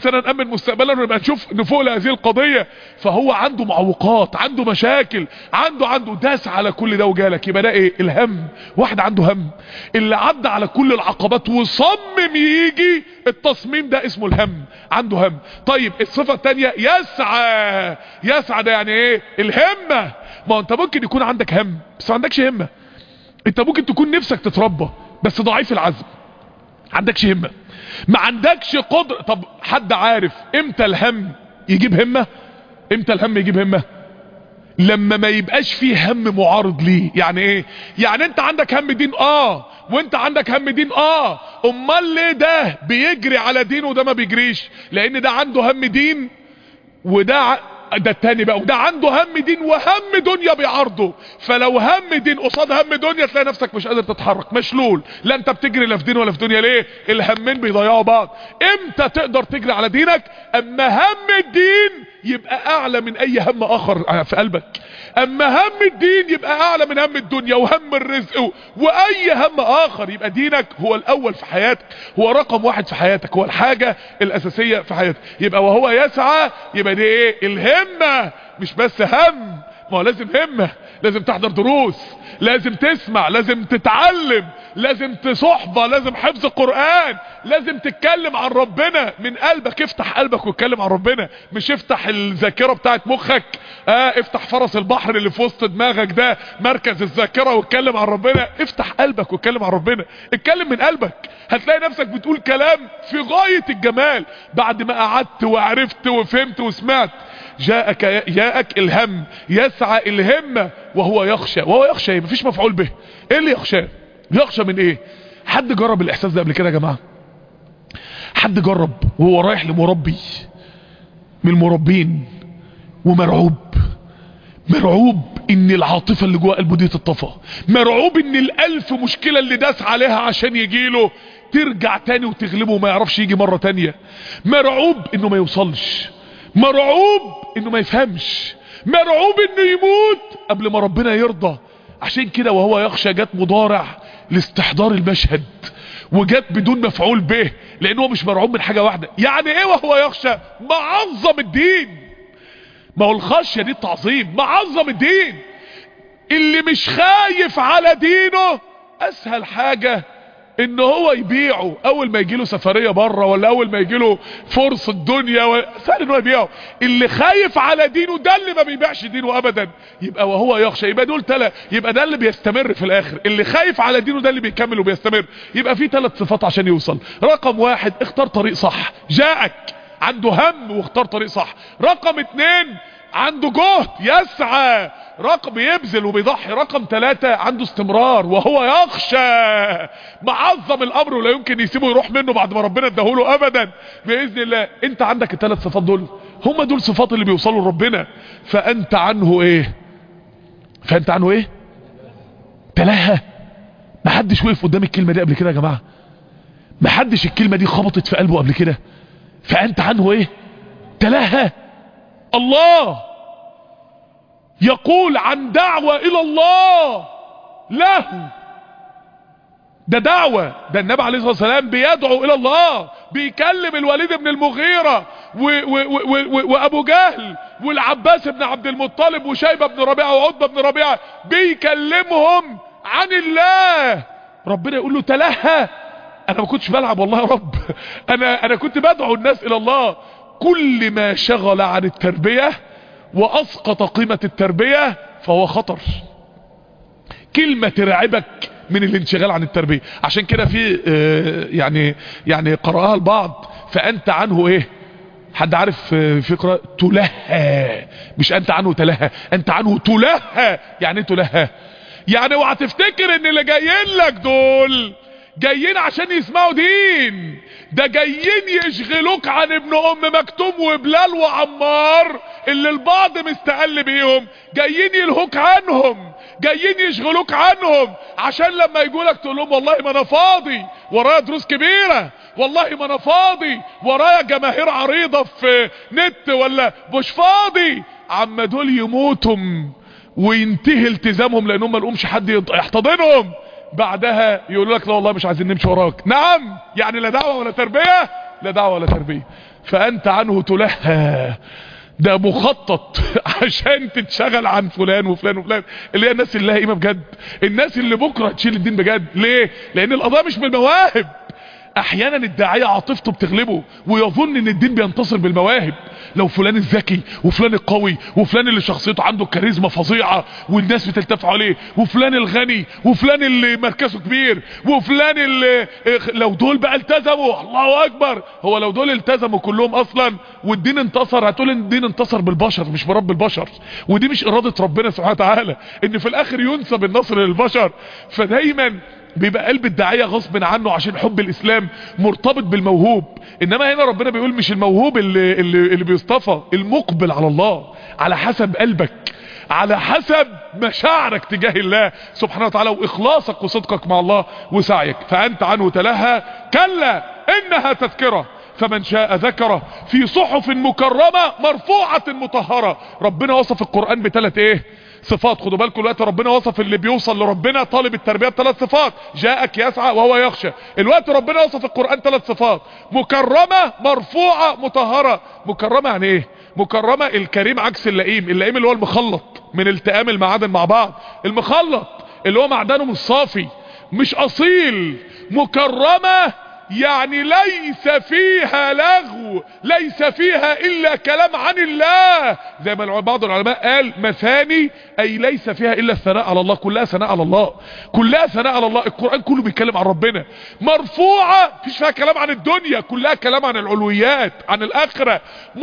سنة نأمن مستقبلنا ونبقى نشوف نفوق لهذه القضية فهو عنده معوقات عنده مشاكل عنده عنده داس على كل ده وجالك يبقى ده ايه الهم واحد عنده هم اللي عدى على كل العقبات وصمم يجي التصميم ده اسمه الهم عنده هم طيب الصفة التانية يسعى يسعى ده يعني ايه الهمة ما هو انت ممكن يكون عندك هم بس ما عندكش همة انت ممكن تكون نفسك تتربى بس ضعيف العزم عندكش همة ما عندكش قدرة طب حد عارف امتى الهم يجيب همة امتى الهم يجيب همة لما ما يبقاش فيه هم معارض ليه يعني ايه يعني انت عندك هم دين اه وانت عندك هم دين اه امال ليه ده بيجري على دين وده ما بيجريش لان ده عنده هم دين وده ع- ده التاني بقى وده عنده هم دين وهم دنيا بيعارضه فلو هم دين قصاد هم دنيا تلاقي نفسك مش قادر تتحرك مشلول لا انت بتجري لا في دين ولا في دنيا ليه الهمين بيضيعوا بعض امتى تقدر تجري على دينك اما هم الدين يبقى اعلى من اي هم اخر في قلبك اما هم الدين يبقى اعلى من هم الدنيا وهم الرزق و... واي هم اخر يبقى دينك هو الاول في حياتك هو رقم واحد في حياتك هو الحاجة الاساسية في حياتك يبقى وهو يسعى يبقى دي ايه الهمة مش بس هم ما هو لازم همة لازم تحضر دروس لازم تسمع لازم تتعلم لازم تصحبة لازم حفظ قرآن لازم تتكلم عن ربنا من قلبك افتح قلبك واتكلم عن ربنا مش افتح الذاكرة بتاعت مخك اه افتح فرس البحر اللي في وسط دماغك ده مركز الذاكرة واتكلم عن ربنا افتح قلبك واتكلم عن ربنا اتكلم من قلبك هتلاقي نفسك بتقول كلام في غاية الجمال بعد ما قعدت وعرفت وفهمت وسمعت جاءك جاءك الهم يسعى الهمة وهو يخشى وهو يخشى ايه مفيش مفعول به ايه اللي يخشى يخشى من ايه حد جرب الاحساس ده قبل كده يا جماعة حد جرب وهو رايح لمربي من المربين ومرعوب مرعوب ان العاطفة اللي جوه قلبه دي تطفى مرعوب ان الالف مشكلة اللي داس عليها عشان يجيله ترجع تاني وتغلبه وما يعرفش يجي مرة تانية مرعوب انه ما يوصلش مرعوب انه ما يفهمش مرعوب انه يموت قبل ما ربنا يرضى عشان كده وهو يخشى جت مضارع لاستحضار المشهد وجت بدون مفعول به لانه هو مش مرعوب من حاجة واحدة يعني ايه وهو يخشى معظم الدين ما هو الخشية دي التعظيم معظم الدين اللي مش خايف على دينه اسهل حاجة ان هو يبيعه اول ما يجيله سفرية بره ولا اول ما يجيله فرصة دنيا و... سهل ان هو يبيعه اللي خايف على دينه ده اللي ما بيبيعش دينه ابدا يبقى وهو يخشى يبقى دول تلا يبقى ده اللي بيستمر في الاخر اللي خايف على دينه ده اللي بيكمل وبيستمر يبقى في ثلاث صفات عشان يوصل رقم واحد اختار طريق صح جاءك عنده هم واختار طريق صح رقم اتنين عنده جهد يسعى رقم يبذل وبيضحي رقم ثلاثة عنده استمرار وهو يخشى معظم الامر ولا يمكن يسيبه يروح منه بعد ما ربنا اداهوله ابدا باذن الله انت عندك الثلاث صفات دول هم دول صفات اللي بيوصلوا لربنا فانت عنه ايه فانت عنه ايه تلاها ما حدش وقف قدام الكلمة دي قبل كده يا جماعة ما حدش الكلمة دي خبطت في قلبه قبل كده فانت عنه ايه تلاها الله يقول عن دعوة الى الله له ده دعوة ده النبي عليه الصلاة والسلام بيدعو الى الله بيكلم الوليد بن المغيرة و و و و وابو جهل والعباس بن عبد المطلب وشيبة بن ربيعة وعتبة بن ربيعة بيكلمهم عن الله ربنا يقول له تلهى انا ما كنتش بلعب والله يا رب انا انا كنت بدعو الناس الى الله كل ما شغل عن التربية واسقط قيمة التربية فهو خطر كلمة ترعبك من الانشغال عن التربية عشان كده في آه، يعني يعني قرأها البعض فأنت عنه ايه حد عارف آه، في قراءة تلهى مش أنت عنه تلهى أنت عنه تلهى يعني ايه تلهى يعني اوعى تفتكر ان اللي جايين لك دول جايين عشان يسمعوا دين ده جايين يشغلوك عن ابن ام مكتوم وبلال وعمار اللي البعض مستقل بيهم جايين يلهوك عنهم جايين يشغلوك عنهم عشان لما يقولك تقول لهم والله ما انا فاضي ورايا دروس كبيرة والله ما انا فاضي ورايا جماهير عريضة في نت ولا مش فاضي عما دول يموتوا وينتهي التزامهم لانهم ما لقومش حد يحتضنهم بعدها يقولوا لك لا والله مش عايزين نمشي وراك نعم يعني لا دعوه ولا تربيه لا دعوة ولا تربية فانت عنه تلهى ده مخطط عشان تتشغل عن فلان وفلان وفلان اللي هي الناس اللي لها قيمه بجد الناس اللي بكره تشيل الدين بجد ليه لان القضايا مش بالمواهب احيانا الداعيه عاطفته بتغلبه ويظن ان الدين بينتصر بالمواهب لو فلان الذكي وفلان القوي وفلان اللي شخصيته عنده كاريزما فظيعه والناس بتلتف عليه وفلان الغني وفلان اللي مركزه كبير وفلان اللي لو دول بقى التزموا الله اكبر هو لو دول التزموا كلهم اصلا والدين انتصر هتقول ان الدين انتصر بالبشر مش برب البشر ودي مش اراده ربنا سبحانه وتعالى ان في الاخر ينسب النصر للبشر فدايما بيبقى قلب الداعية غصب عنه عشان حب الاسلام مرتبط بالموهوب انما هنا ربنا بيقول مش الموهوب اللي, اللي, اللي بيصطفى المقبل على الله على حسب قلبك على حسب مشاعرك تجاه الله سبحانه وتعالى واخلاصك وصدقك مع الله وسعيك فانت عنه تلهى كلا انها تذكرة فمن شاء ذكره في صحف مكرمة مرفوعة مطهرة ربنا وصف القرآن بثلاث ايه صفات خدوا بالكم دلوقتي ربنا وصف اللي بيوصل لربنا طالب التربيه بثلاث صفات جاءك يسعى وهو يخشى الوقت ربنا وصف القران ثلاث صفات مكرمه مرفوعه مطهره مكرمه يعني ايه مكرمه الكريم عكس اللئيم اللئيم اللي هو المخلط من التئام المعادن مع بعض المخلط اللي هو معدنه مش صافي مش اصيل مكرمه يعني ليس فيها لغو ليس فيها الا كلام عن الله زي ما بعض العلماء قال مثاني اي ليس فيها الا الثناء على الله كلها ثناء على الله كلها ثناء على الله القرآن كله بيتكلم عن ربنا مرفوعة فيش فيها كلام عن الدنيا كلها كلام عن العلويات عن الاخرة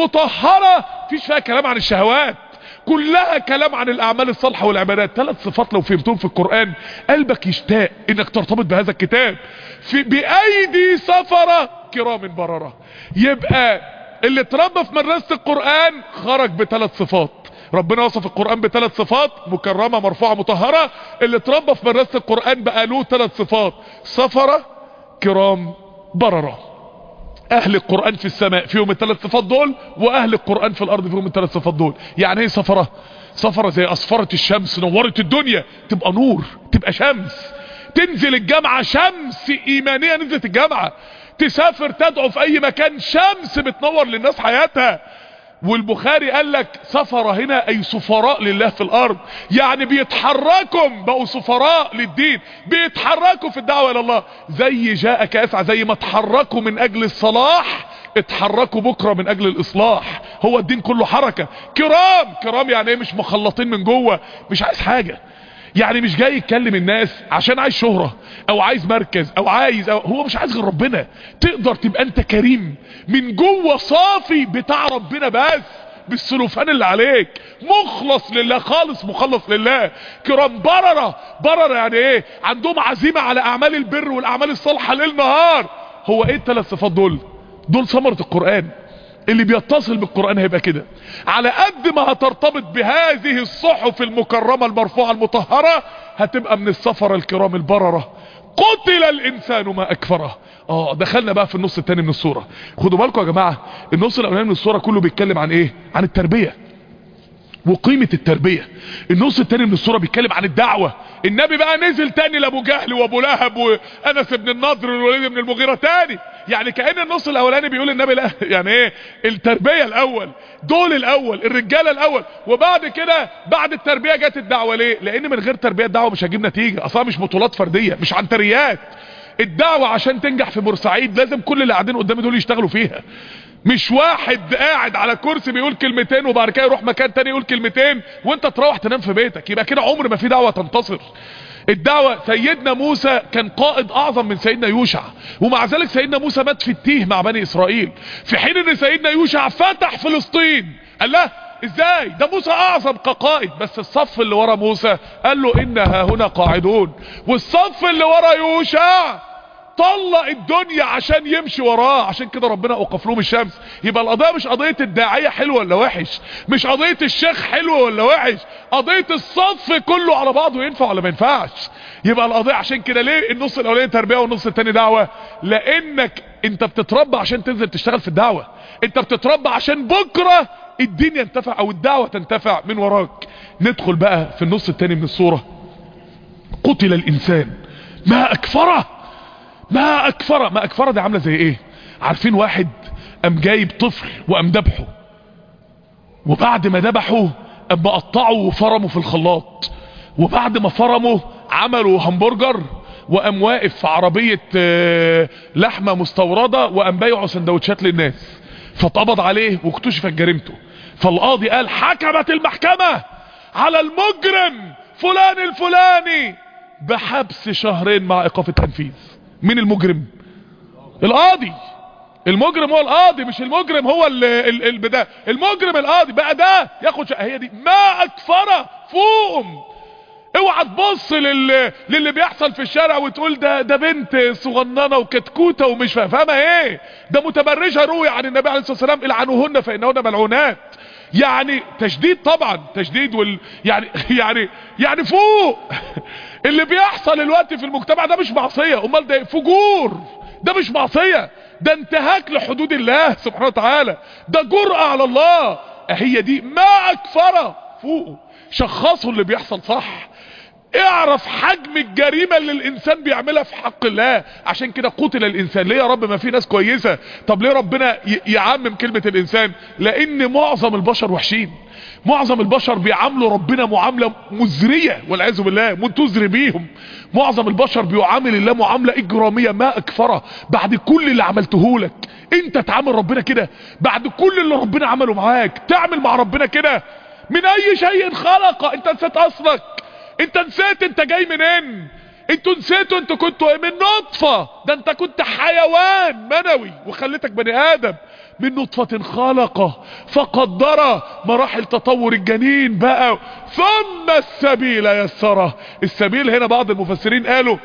مطهرة فيش فيها كلام عن الشهوات كلها كلام عن الاعمال الصالحة والعبادات ثلاث صفات لو فهمتهم في القرآن قلبك يشتاق انك ترتبط بهذا الكتاب في بايدي سفرة كرام بررة يبقى اللي اتربى في مدرسة القرآن خرج بثلاث صفات ربنا وصف القرآن بثلاث صفات مكرمة مرفوعة مطهرة اللي اتربى في مدرسة القرآن بقى له ثلاث صفات سفرة كرام بررة اهل القرآن في السماء فيهم الثلاث صفات دول واهل القرآن في الارض فيهم الثلاث صفات دول يعني ايه سفرة سفرة زي اصفرة الشمس نورت الدنيا تبقى نور تبقى شمس تنزل الجامعة شمس ايمانية نزلت الجامعة تسافر تدعو في اي مكان شمس بتنور للناس حياتها والبخاري قال لك سفر هنا اي سفراء لله في الارض يعني بيتحركوا بقوا سفراء للدين بيتحركوا في الدعوة الى الله زي جاءك يسعى زي ما اتحركوا من اجل الصلاح اتحركوا بكرة من اجل الاصلاح هو الدين كله حركة كرام كرام يعني ايه مش مخلطين من جوه مش عايز حاجة يعني مش جاي يتكلم الناس عشان عايز شهرة او عايز مركز او عايز أو هو مش عايز غير ربنا تقدر تبقى انت كريم من جوه صافي بتاع ربنا بس بالسلوفان اللي عليك مخلص لله خالص مخلص لله كرام بررة بررة يعني ايه عندهم عزيمة على اعمال البر والاعمال الصالحة ليل نهار هو ايه الثلاث صفات دول دول ثمرة القرآن اللي بيتصل بالقرآن هيبقى كده على قد ما هترتبط بهذه الصحف المكرمة المرفوعة المطهرة هتبقى من السفر الكرام البررة قتل الانسان ما اكفره اه دخلنا بقى في النص التاني من الصورة خدوا بالكم يا جماعة النص الاولاني من الصورة كله بيتكلم عن ايه عن التربية وقيمة التربية النص التاني من الصورة بيتكلم عن الدعوة النبي بقى نزل تاني لابو جهل وابو لهب وانس بن النضر والوليد بن المغيرة تاني يعني كأن النص الاولاني بيقول النبي لا يعني ايه التربية الاول دول الاول الرجالة الاول وبعد كده بعد التربية جت الدعوة ليه لان من غير تربية الدعوة مش هجيب نتيجة اصلا مش بطولات فردية مش عنتريات الدعوة عشان تنجح في بورسعيد لازم كل اللي قاعدين قدامي دول يشتغلوا فيها مش واحد قاعد على كرسي بيقول كلمتين وبعد كده يروح مكان تاني يقول كلمتين وانت تروح تنام في بيتك يبقى كده عمر ما في دعوة تنتصر الدعوة سيدنا موسى كان قائد اعظم من سيدنا يوشع ومع ذلك سيدنا موسى مات في التيه مع بني اسرائيل في حين ان سيدنا يوشع فتح فلسطين قال له ازاي ده موسى اعظم كقائد بس الصف اللي ورا موسى قال له انها هنا قاعدون والصف اللي ورا يوشع طلق الدنيا عشان يمشي وراه عشان كده ربنا اوقف لهم الشمس يبقى القضيه مش قضيه الداعيه حلو ولا وحش مش قضيه الشيخ حلو ولا وحش قضيه الصف كله على بعضه ينفع ولا ما ينفعش يبقى القضيه عشان كده ليه النص الاولاني تربيه والنص الثاني دعوه لانك انت بتتربى عشان تنزل تشتغل في الدعوه انت بتتربى عشان بكره الدين ينتفع او الدعوه تنتفع من وراك ندخل بقى في النص الثاني من الصوره قتل الانسان ما اكفره ما اكفره ما اكفره دي عامله زي ايه عارفين واحد قام جايب طفل وقام ذبحه وبعد ما ذبحه قام مقطعه وفرمه في الخلاط وبعد ما فرمه عملوا همبرجر وقام واقف في عربية آه، لحمة مستوردة وقام بايعوا سندوتشات للناس فاتقبض عليه واكتشفت جريمته فالقاضي قال حكمت المحكمة على المجرم فلان الفلاني بحبس شهرين مع ايقاف التنفيذ مين المجرم القاضي المجرم هو القاضي مش المجرم هو ال ال ال بدا المجرم القاضي بقى ده ياخد شقة هي دي ما اكفره فوقهم اوعى تبص لل... للي بيحصل في الشارع وتقول ده ده بنت صغننه وكتكوته ومش فا- فاهمه ايه ده متبرجه روي عن النبي عليه الصلاه والسلام العنوهن فانهن ملعونات يعني تشديد طبعا تشديد وال يعني يعني يعني فوق اللي بيحصل الوقت في المجتمع ده مش معصيه امال ده إيه؟ فجور ده مش معصيه ده انتهاك لحدود الله سبحانه وتعالى ده جرأة على الله هي دي ما اكفره فوقه شخصوا اللي بيحصل صح اعرف حجم الجريمة اللي الانسان بيعملها في حق الله عشان كده قتل الانسان ليه يا رب ما في ناس كويسة طب ليه ربنا ي- يعمم كلمة الانسان لان معظم البشر وحشين معظم البشر بيعاملوا ربنا معاملة مزرية والعياذ بالله منتظر بيهم معظم البشر بيعامل الله معاملة اجرامية ما اكفره بعد كل اللي عملته لك انت تعامل ربنا كده بعد كل اللي ربنا عمله معاك تعمل مع ربنا كده من اي شيء خلق انت نسيت اصلك انت نسيت انت جاي منين انتوا نسيتوا انتوا كنتوا ايه من نطفة ده انت كنت حيوان منوي وخليتك بني ادم من نطفة خلقه فقدره مراحل تطور الجنين بقى ثم السبيل يسره السبيل هنا بعض المفسرين قالوا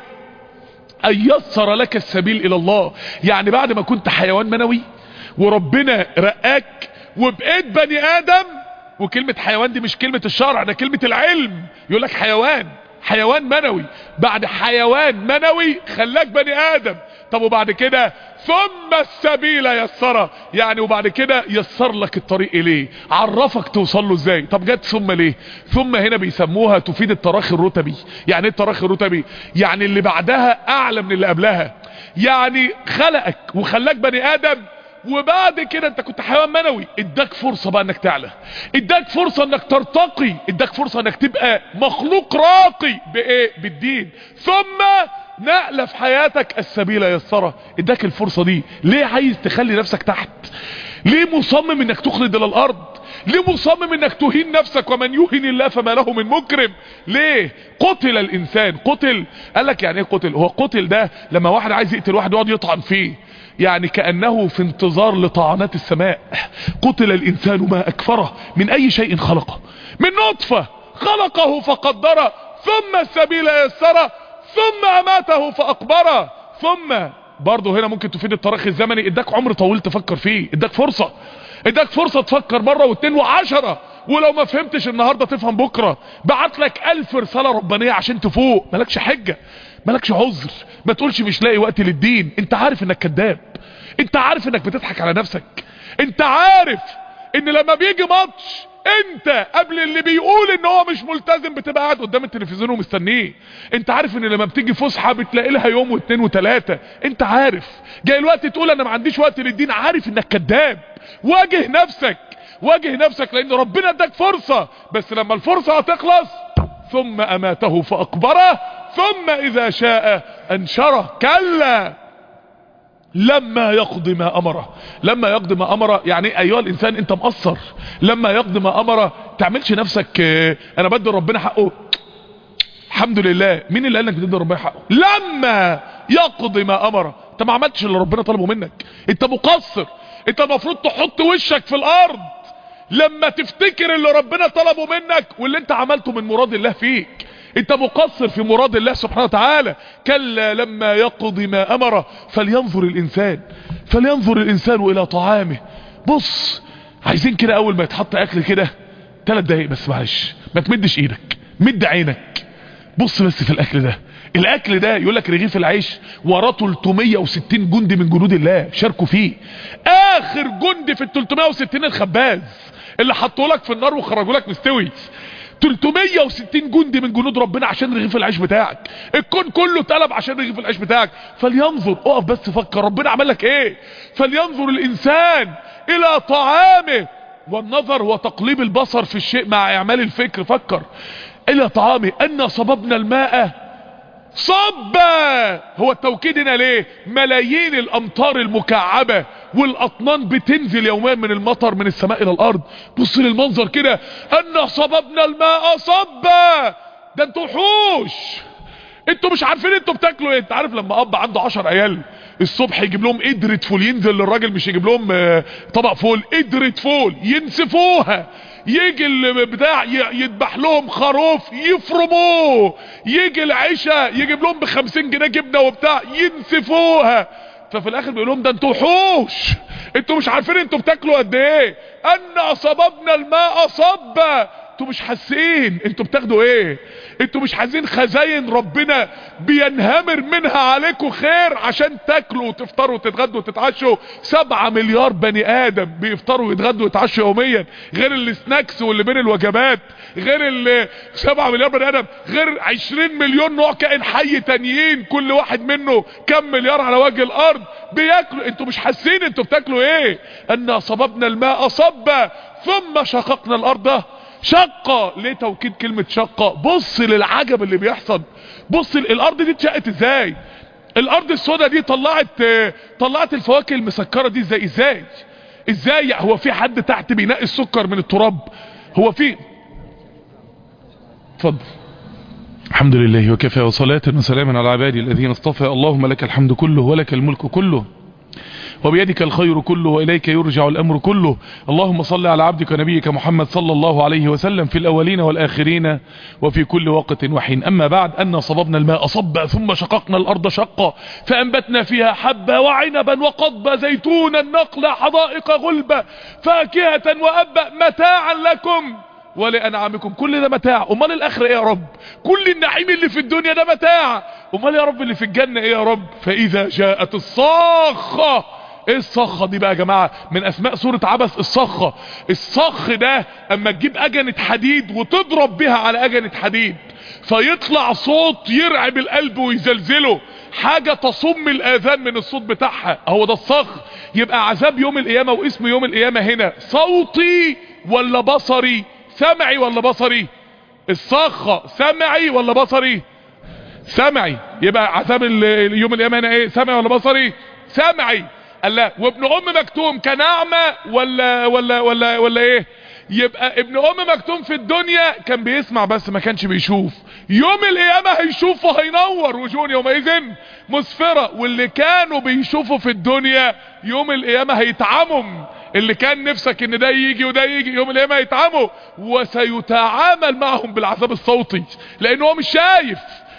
ان يسر لك السبيل الى الله يعني بعد ما كنت حيوان منوي وربنا رقاك وبقيت بني ادم وكلمة حيوان دي مش كلمة الشرع ده كلمة العلم يقول لك حيوان حيوان منوي بعد حيوان منوي خلاك بني ادم طب وبعد كده ثم السبيل يسره يعني وبعد كده يسر لك الطريق اليه عرفك توصل له ازاي طب جت ثم ليه ثم هنا بيسموها تفيد التراخي الرتبي يعني ايه التراخي الرتبي يعني اللي بعدها اعلى من اللي قبلها يعني خلقك وخلاك بني ادم وبعد كده انت كنت حيوان منوي اداك فرصة بقى انك تعلى اداك فرصة انك ترتقي اداك فرصة انك تبقى مخلوق راقي بايه بالدين ثم نقلة في حياتك السبيل يسرة اداك الفرصة دي ليه عايز تخلي نفسك تحت ليه مصمم انك تخلد الى الارض ليه مصمم انك تهين نفسك ومن يهن الله فما له من مكرم ليه قتل الانسان قتل قال لك يعني ايه قتل هو قتل ده لما واحد عايز يقتل واحد يقعد يطعن فيه يعني كأنه في انتظار لطعنات السماء قتل الإنسان ما أكفره من أي شيء خلقه من نطفة خلقه فقدره ثم السبيل يسره ثم أماته فأقبره ثم برضه هنا ممكن تفيد التراخي الزمني اداك عمر طويل تفكر فيه اداك فرصة اداك فرصة تفكر مرة واثنين وعشرة ولو ما فهمتش النهاردة تفهم بكرة بعت لك ألف رسالة ربانية عشان تفوق مالكش حجة مالكش عذر ما تقولش مش لاقي وقت للدين انت عارف انك كذاب انت عارف انك بتضحك على نفسك انت عارف ان لما بيجي ماتش انت قبل اللي بيقول ان هو مش ملتزم بتبقى قاعد قدام التلفزيون ومستنيه انت عارف ان لما بتيجي فسحه بتلاقي لها يوم واثنين وثلاثه انت عارف جاي الوقت تقول انا ما عنديش وقت للدين عارف انك كذاب واجه نفسك واجه نفسك لان ربنا اداك فرصه بس لما الفرصه هتخلص ثم اماته فاقبره ثم اذا شاء انشره كلا لما يقضي ما امره لما يقضي ما امره يعني ايها الانسان انت مقصر لما يقضي ما امره تعملش نفسك اه انا بدي ربنا حقه الحمد لله مين اللي قال لك بتدي ربنا حقه لما يقضي ما امره انت ما عملتش اللي ربنا طلبه منك انت مقصر انت المفروض تحط وشك في الارض لما تفتكر اللي ربنا طلبه منك واللي انت عملته من مراد الله فيك انت مقصر في مراد الله سبحانه وتعالى كلا لما يقضي ما امره فلينظر الانسان فلينظر الانسان الى طعامه بص عايزين كده اول ما يتحط اكل كده ثلاث دقايق بس معلش ما تمدش ايدك مد عينك بص بس في الاكل ده الاكل ده يقول لك رغيف العيش وراه 360 جندي من جنود الله شاركوا فيه اخر جندي في ال 360 الخباز اللي حطوا لك في النار وخرجوا لك مستوي 360 جندي من جنود ربنا عشان رغيف العيش بتاعك الكون كله اتقلب عشان رغيف العيش بتاعك فلينظر اقف بس فكر ربنا عمل لك ايه فلينظر الانسان الى طعامه والنظر هو تقليب البصر في الشيء مع اعمال الفكر فكر الى طعامه ان صببنا الماء صبا هو التوكيد هنا ليه ملايين الامطار المكعبة والاطنان بتنزل يوميا من المطر من السماء الى الارض بص للمنظر كده ان صببنا الماء صبا ده انتوا وحوش انتوا مش عارفين انتوا بتاكلوا ايه انت عارف لما اب عنده عشر عيال الصبح يجيب لهم قدرة فول ينزل للراجل مش يجيب لهم آه، طبق فول قدرة فول ينسفوها يجي البتاع ي- يذبح لهم خروف يفرموه يجي العشاء يجيب لهم بخمسين جنيه جبنة وبتاع ينسفوها ففي الاخر بيقول لهم ده انتوا وحوش انتوا مش عارفين انتوا بتاكلوا قد ايه ان صببنا الماء صبا انتوا مش حاسين انتوا بتاخدوا ايه انتوا مش حاسين خزاين ربنا بينهمر منها عليكم خير عشان تاكلوا وتفطروا وتتغدوا وتتعشوا سبعة مليار بني ادم بيفطروا ويتغدوا ويتعشوا يوميا غير السناكس واللي بين الوجبات غير ال 7 مليار بني ادم غير 20 مليون نوع كائن حي تانيين كل واحد منه كم مليار على وجه الارض بياكلوا انتوا مش حاسين انتوا بتاكلوا ايه ان صببنا الماء صبا ثم شققنا الارض شقة ليه توكيد كلمة شقة بص للعجب اللي بيحصل بص ال- الارض دي اتشقت ازاي الارض السوداء دي طلعت آه، طلعت الفواكه المسكرة دي ازاي ازاي ازاي هو في حد تحت بينقي السكر من التراب هو في اتفضل الحمد لله وكفى وصلاة وسلاما على عبادي الذين اصطفى اللهم لك الحمد كله ولك الملك كله وبيدك الخير كله وإليك يرجع الأمر كله اللهم صل على عبدك ونبيك محمد صلى الله عليه وسلم في الأولين والآخرين وفي كل وقت وحين أما بعد أن صببنا الماء صبا ثم شققنا الأرض شقا فأنبتنا فيها حبا وعنبا وقضبا زيتونا نقلا حدائق غلبا فاكهة وأبا متاعا لكم ولأنعامكم كل ده متاع امال الاخره ايه يا رب كل النعيم اللي في الدنيا ده متاع امال يا رب اللي في الجنة ايه يا رب فاذا جاءت الصاخة ايه الصخة دي بقى يا جماعة من اسماء سورة عبس الصخة الصخ ده اما تجيب اجنة حديد وتضرب بها على اجنة حديد فيطلع صوت يرعب القلب ويزلزله حاجة تصم الاذان من الصوت بتاعها هو ده الصخ يبقى عذاب يوم القيامة واسم يوم القيامة هنا صوتي ولا بصري سمعي ولا بصري الصخة سمعي ولا بصري سمعي يبقى عذاب ال- ال- يوم القيامة هنا ايه سمعي ولا بصري سمعي قال لا وابن ام مكتوم كان اعمى ولا ولا ولا ولا ايه يبقى ابن ام مكتوم في الدنيا كان بيسمع بس ما كانش بيشوف يوم القيامة هيشوف وهينور وجون يومئذ مسفرة واللي كانوا بيشوفوا في الدنيا يوم القيامة هيتعمم اللي كان نفسك ان ده يجي وده يجي يوم القيامة هيتعموا وسيتعامل معهم بالعذاب الصوتي لانه هو مش شايف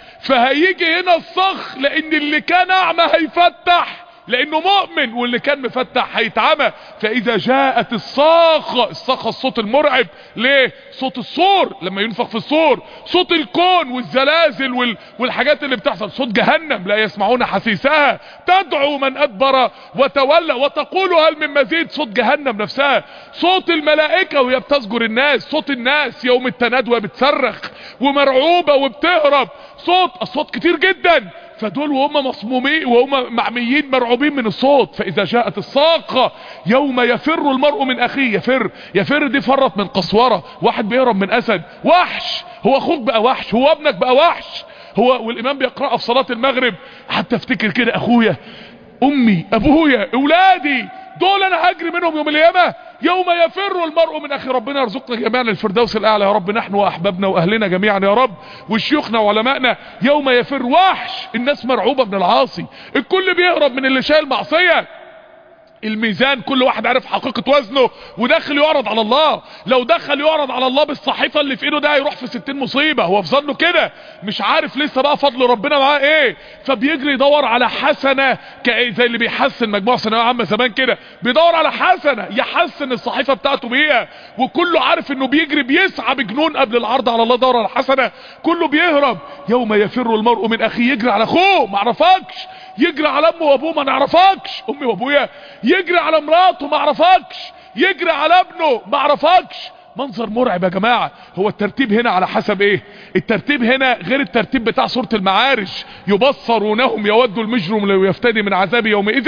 فهيجي هنا الصخ لان اللي كان اعمى هيفتح لانه مؤمن واللي كان مفتح هيتعمى فاذا جاءت الصاخة الصاخة الصوت المرعب ليه صوت الصور لما ينفخ في الصور صوت الكون والزلازل وال... والحاجات اللي بتحصل صوت جهنم لا يسمعون حسيسها تدعو من ادبر وتولى وتقول هل من مزيد صوت جهنم نفسها صوت الملائكة وهي بتزجر الناس صوت الناس يوم التناد وهي بتصرخ ومرعوبة وبتهرب صوت اصوات كتير جدا فدول وهم مصمومين وهم معميين مرعوبين من الصوت فاذا جاءت الصاقة يوم يفر المرء من اخيه يفر يفر دي فرت من قسورة واحد بيهرب من اسد وحش هو اخوك بقى وحش هو ابنك بقى وحش هو والامام بيقرأ في صلاة المغرب حتى افتكر كده اخويا امي ابويا اولادي دول انا هجري منهم يوم القيامه يوم يفر المرء من اخي ربنا يرزقنا جميعا الفردوس الاعلى يا رب نحن واحبابنا واهلنا جميعا يا رب وشيوخنا وعلمائنا يوم يفر وحش الناس مرعوبه من العاصي الكل بيهرب من اللي شايل معصيه الميزان كل واحد عارف حقيقة وزنه وداخل يعرض على الله لو دخل يعرض على الله بالصحيفة اللي في ايده ده هيروح في ستين مصيبة هو في ظنه كده مش عارف لسه بقى فضل ربنا معاه ايه فبيجري يدور على حسنة كأي زي اللي بيحسن مجموعة ثانوية عامة زمان كده بيدور على حسنة يحسن الصحيفة بتاعته بيها وكله عارف انه بيجري بيسعى بجنون قبل العرض على الله دور على حسنة كله بيهرب يوم يفر المرء من اخيه يجري على اخوه معرفكش يجري على امه وابوه ما نعرفكش امي وابويا يجري على مراته ما اعرفكش يجري على ابنه ما اعرفكش منظر مرعب يا جماعة هو الترتيب هنا على حسب ايه الترتيب هنا غير الترتيب بتاع سورة المعارج يبصرونهم يود المجرم لو يفتدي من عذاب يومئذ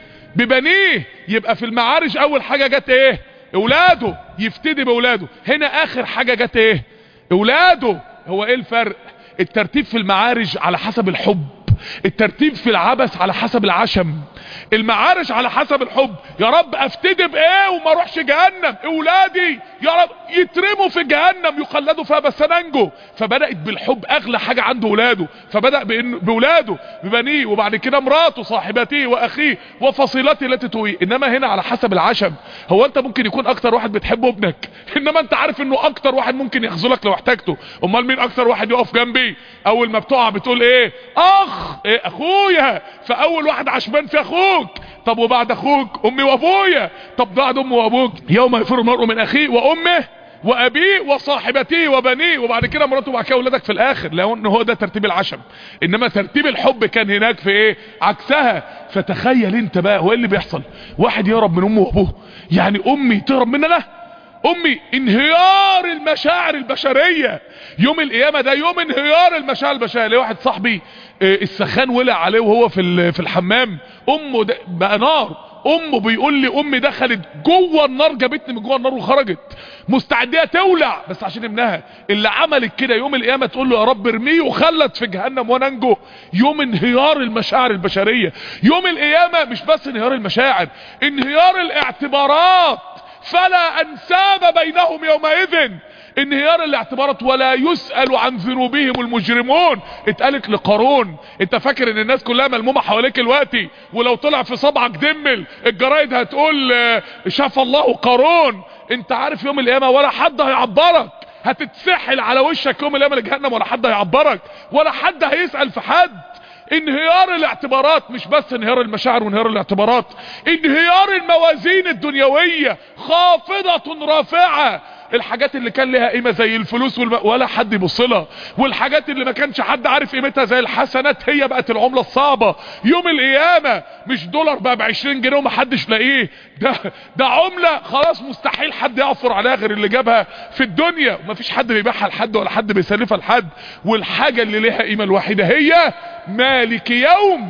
ببنيه يبقى في المعارج اول حاجة جت ايه اولاده يفتدي باولاده هنا اخر حاجة جت ايه اولاده هو ايه الفرق الترتيب في المعارج على حسب الحب الترتيب في العبث على حسب العشم المعارج على حسب الحب يا رب افتدي بايه وما اروحش جهنم اولادي يا رب يترموا في جهنم يقلدوا فيها بس ننجو فبدات بالحب اغلى حاجه عنده اولاده فبدا بإن باولاده ببنيه وبعد كده مراته صاحبته واخيه وفصيلته التي تويه انما هنا على حسب العشم هو انت ممكن يكون اكتر واحد بتحبه ابنك انما انت عارف انه اكتر واحد ممكن يخذلك لو احتاجته امال مين اكتر واحد يقف جنبي اول ما بتقع بتقول ايه اخ ايه اخويا فاول واحد عشمان في اخوك طب وبعد اخوك امي وابويا طب بعد امي وابوك يوم يفر المرء من اخيه وامه وابيه وصاحبته وبنيه وبعد كده مراته وبعد كده اولادك في الاخر لان هو ده ترتيب العشم انما ترتيب الحب كان هناك في ايه عكسها فتخيل انت بقى هو ايه اللي بيحصل واحد يهرب من امه وابوه يعني امي تهرب مني انا امي انهيار المشاعر البشرية يوم القيامة ده يوم انهيار المشاعر البشرية ليه واحد صاحبي آه، السخان ولع عليه وهو في ال- في الحمام امه ده بقى نار امه بيقول لي امي دخلت جوه النار جابتني من جوه النار وخرجت مستعديه تولع بس عشان ابنها اللي عملت كده يوم القيامه تقول له يا رب ارميه وخلت في جهنم وانا انجو يوم انهيار المشاعر البشريه يوم القيامه مش بس انهيار المشاعر انهيار الاعتبارات فلا انساب بينهم يومئذ انهيار الاعتبارات ولا يسأل عن ذنوبهم المجرمون اتقالت لقارون انت فاكر ان الناس كلها ملمومة حواليك الوقتي ولو طلع في صبعك دمل الجرايد هتقول آه، شاف الله قارون انت عارف يوم القيامة ولا حد هيعبرك هتتسحل على وشك يوم القيامة لجهنم ولا حد هيعبرك ولا حد هيسأل في حد انهيار الاعتبارات مش بس انهيار المشاعر وانهيار الاعتبارات انهيار الموازين الدنيوية خافضة رافعة الحاجات اللي كان لها قيمة زي الفلوس والم... ولا حد يبص لها والحاجات اللي ما كانش حد عارف قيمتها زي الحسنات هي بقت العملة الصعبة يوم القيامة مش دولار بقى ب 20 جنيه ومحدش لاقيه ده ده عملة خلاص مستحيل حد يعثر عليها غير اللي جابها في الدنيا ومفيش حد بيبيعها لحد ولا حد بيسلفها لحد والحاجة اللي لها قيمة الوحيدة هي مالك يوم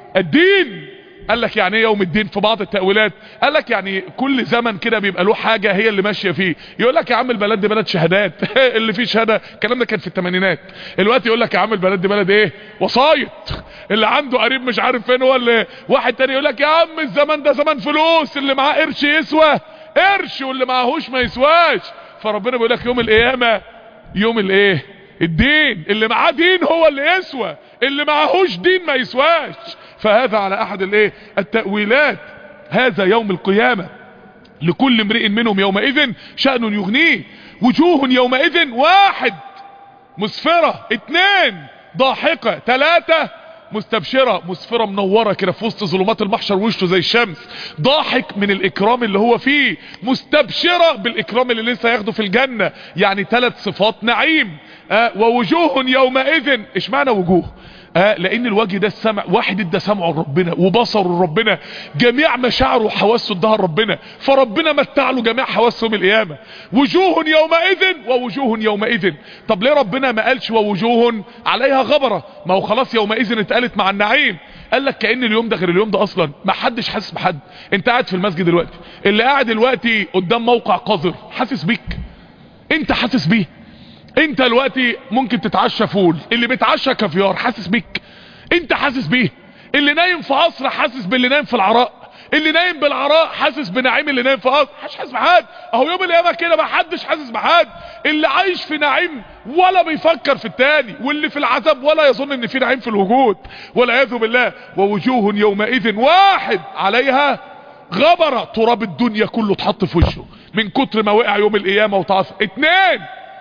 الدين قال لك يعني ايه يوم الدين في بعض التأويلات قال لك يعني كل زمن كده بيبقى له حاجة هي اللي ماشية فيه يقول لك يا عم البلد دي بلد شهادات اللي فيه شهادة الكلام ده كان في الثمانينات الوقت يقول لك يا عم البلد دي بلد ايه وسايط اللي عنده قريب مش عارف فين هو اللي واحد تاني يقول لك يا عم الزمن ده زمن فلوس اللي معاه قرش يسوى قرش واللي معهوش ما يسواش فربنا بيقول لك يوم القيامة يوم الايه الدين اللي معاه دين هو اللي يسوى اللي معهوش دين ما يسواش فهذا على احد الايه التأويلات هذا يوم القيامة لكل امرئ منهم يومئذ شأن يغنيه وجوه يومئذ واحد مسفرة اتنين ضاحكة تلاتة مستبشرة مسفرة منورة كده في وسط ظلمات المحشر وشه زي الشمس ضاحك من الاكرام اللي هو فيه مستبشرة بالاكرام اللي لسه ياخده في الجنة يعني ثلاث صفات نعيم آه ووجوه يومئذ اشمعنى وجوه آه لان الوجه ده السمع واحد ادى سمعه لربنا وبصره لربنا جميع مشاعره وحواسه اداها لربنا فربنا متع له جميع حواسه يوم القيامه وجوه يومئذ ووجوه يومئذ طب ليه ربنا ما قالش ووجوه عليها غبره ما هو خلاص يومئذ اتقالت مع النعيم قال لك كأن اليوم ده غير اليوم ده اصلا ما حدش حاسس بحد انت قاعد في المسجد دلوقتي اللي قاعد دلوقتي قدام موقع قذر حاسس بيك انت حاسس بيه انت دلوقتي ممكن تتعشى فول اللي بيتعشى كافيار حاسس بيك انت حاسس بيه اللي نايم في قصر حاسس باللي نايم في العراء اللي نايم بالعراء حاسس بنعيم اللي نايم في قصر مش حاسس بحد اهو يوم القيامه كده ما حدش حاسس بحد اللي عايش في نعيم ولا بيفكر في التاني واللي في العذاب ولا يظن ان في نعيم في الوجود والعياذ بالله ووجوه يومئذ واحد عليها غبرة تراب الدنيا كله اتحط في وشه من كتر ما وقع يوم القيامه وتعصى اتنين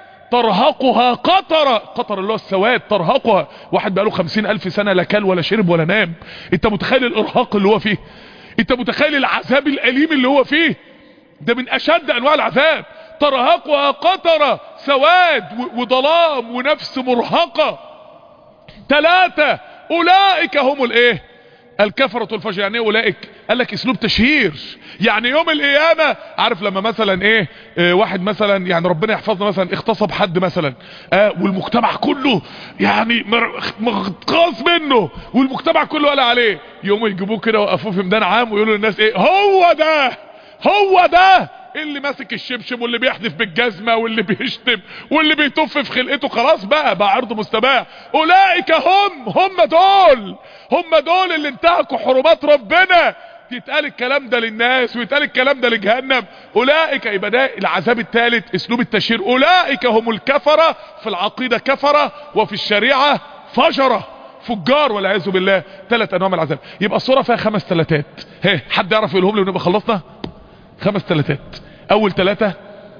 ترهقها قطرة قطر اللي هو السواد ترهقها واحد بقاله خمسين الف سنة لا كل ولا شرب ولا نام انت متخيل الارهاق اللي هو فيه انت متخيل العذاب الاليم اللي هو فيه ده من اشد انواع العذاب ترهقها قطرة سواد و- وظلام ونفس مرهقة ثلاثة اولئك هم الايه الكفرة الفجر يعني ايه اولئك قال لك اسلوب تشهير يعني يوم القيامة عارف لما مثلا ايه اه واحد مثلا يعني ربنا يحفظنا مثلا اغتصب حد مثلا اه والمجتمع كله يعني مغطاس منه والمجتمع كله قال عليه يوم يجيبوه كده وقفوه في ميدان عام ويقولوا للناس ايه هو ده هو ده اللي ماسك الشبشب واللي بيحدف بالجزمة واللي بيشتم واللي بيتف في خلقته خلاص بقى بقى عرض مستباح اولئك هم هم دول هم دول اللي انتهكوا حرمات ربنا يتقال الكلام ده للناس ويتقال الكلام ده لجهنم اولئك يبقى ده العذاب الثالث اسلوب التشهير اولئك هم الكفرة في العقيدة كفرة وفي الشريعة فجرة فجار والعياذ بالله ثلاث انواع من العذاب يبقى الصورة فيها خمس ثلاثات ها حد يعرف يقولهم لي ونبقى خلصنا خمس ثلاثات اول ثلاثة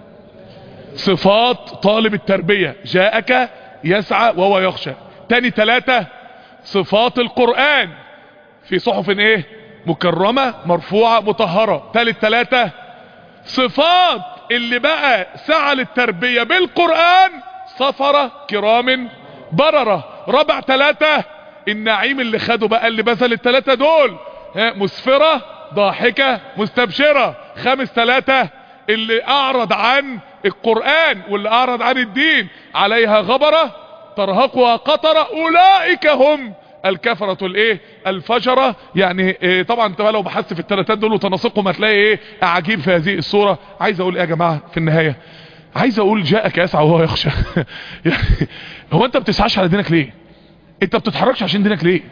صفات طالب التربية جاءك يسعى وهو يخشى تاني ثلاثة صفات القرآن في صحف ايه مكرمة مرفوعة مطهرة تالت ثلاثة صفات اللي بقى سعى للتربية بالقرآن صفرة كرام بررة رابع ثلاثة النعيم اللي خده بقى اللي بذل الثلاثة دول ها مسفرة ضاحكة مستبشرة خامس ثلاثة اللي اعرض عن القرآن واللي اعرض عن الدين عليها غبرة ترهقها قطرة اولئك هم الكفرة الايه الفجرة يعني إيه طبعا انت بقى لو بحثت في الثلاثات دول وتناسقهم هتلاقي ايه عجيب في هذه الصورة عايز اقول ايه يا جماعة في النهاية عايز اقول جاءك يسعى وهو يخشى يعني هو انت بتسعاش على دينك ليه انت بتتحركش عشان دينك ليه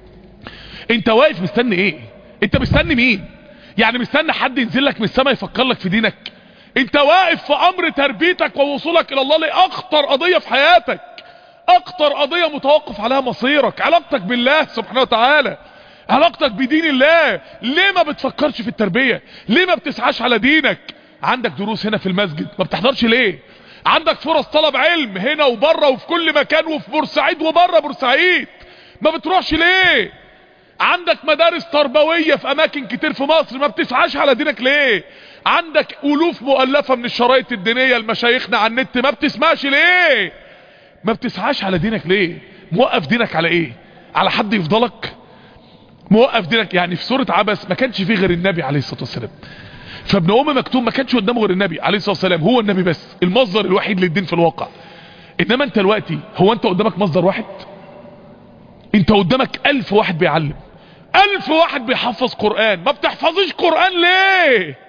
انت واقف مستني ايه انت مستني مين يعني مستني حد ينزل لك من السماء يفكر لك في دينك انت واقف في امر تربيتك ووصولك الى الله لاخطر قضية في حياتك اكتر قضية متوقف عليها مصيرك علاقتك بالله سبحانه وتعالى علاقتك بدين الله ليه ما بتفكرش في التربية ليه ما بتسعاش على دينك عندك دروس هنا في المسجد ما بتحضرش ليه عندك فرص طلب علم هنا وبره وفي كل مكان وفي بورسعيد وبره بورسعيد ما بتروحش ليه عندك مدارس تربوية في اماكن كتير في مصر ما بتسعاش على دينك ليه عندك الوف مؤلفة من الشرايط الدينية لمشايخنا على النت ما بتسمعش ليه ما بتسعاش على دينك ليه موقف دينك على ايه على حد يفضلك موقف دينك يعني في سورة عبس ما كانش فيه غير النبي عليه الصلاة والسلام فابن ام مكتوم ما كانش قدامه غير النبي عليه الصلاة والسلام هو النبي بس المصدر الوحيد للدين في الواقع انما انت دلوقتي هو انت قدامك مصدر واحد انت قدامك الف واحد بيعلم الف واحد بيحفظ قرآن ما بتحفظيش قرآن ليه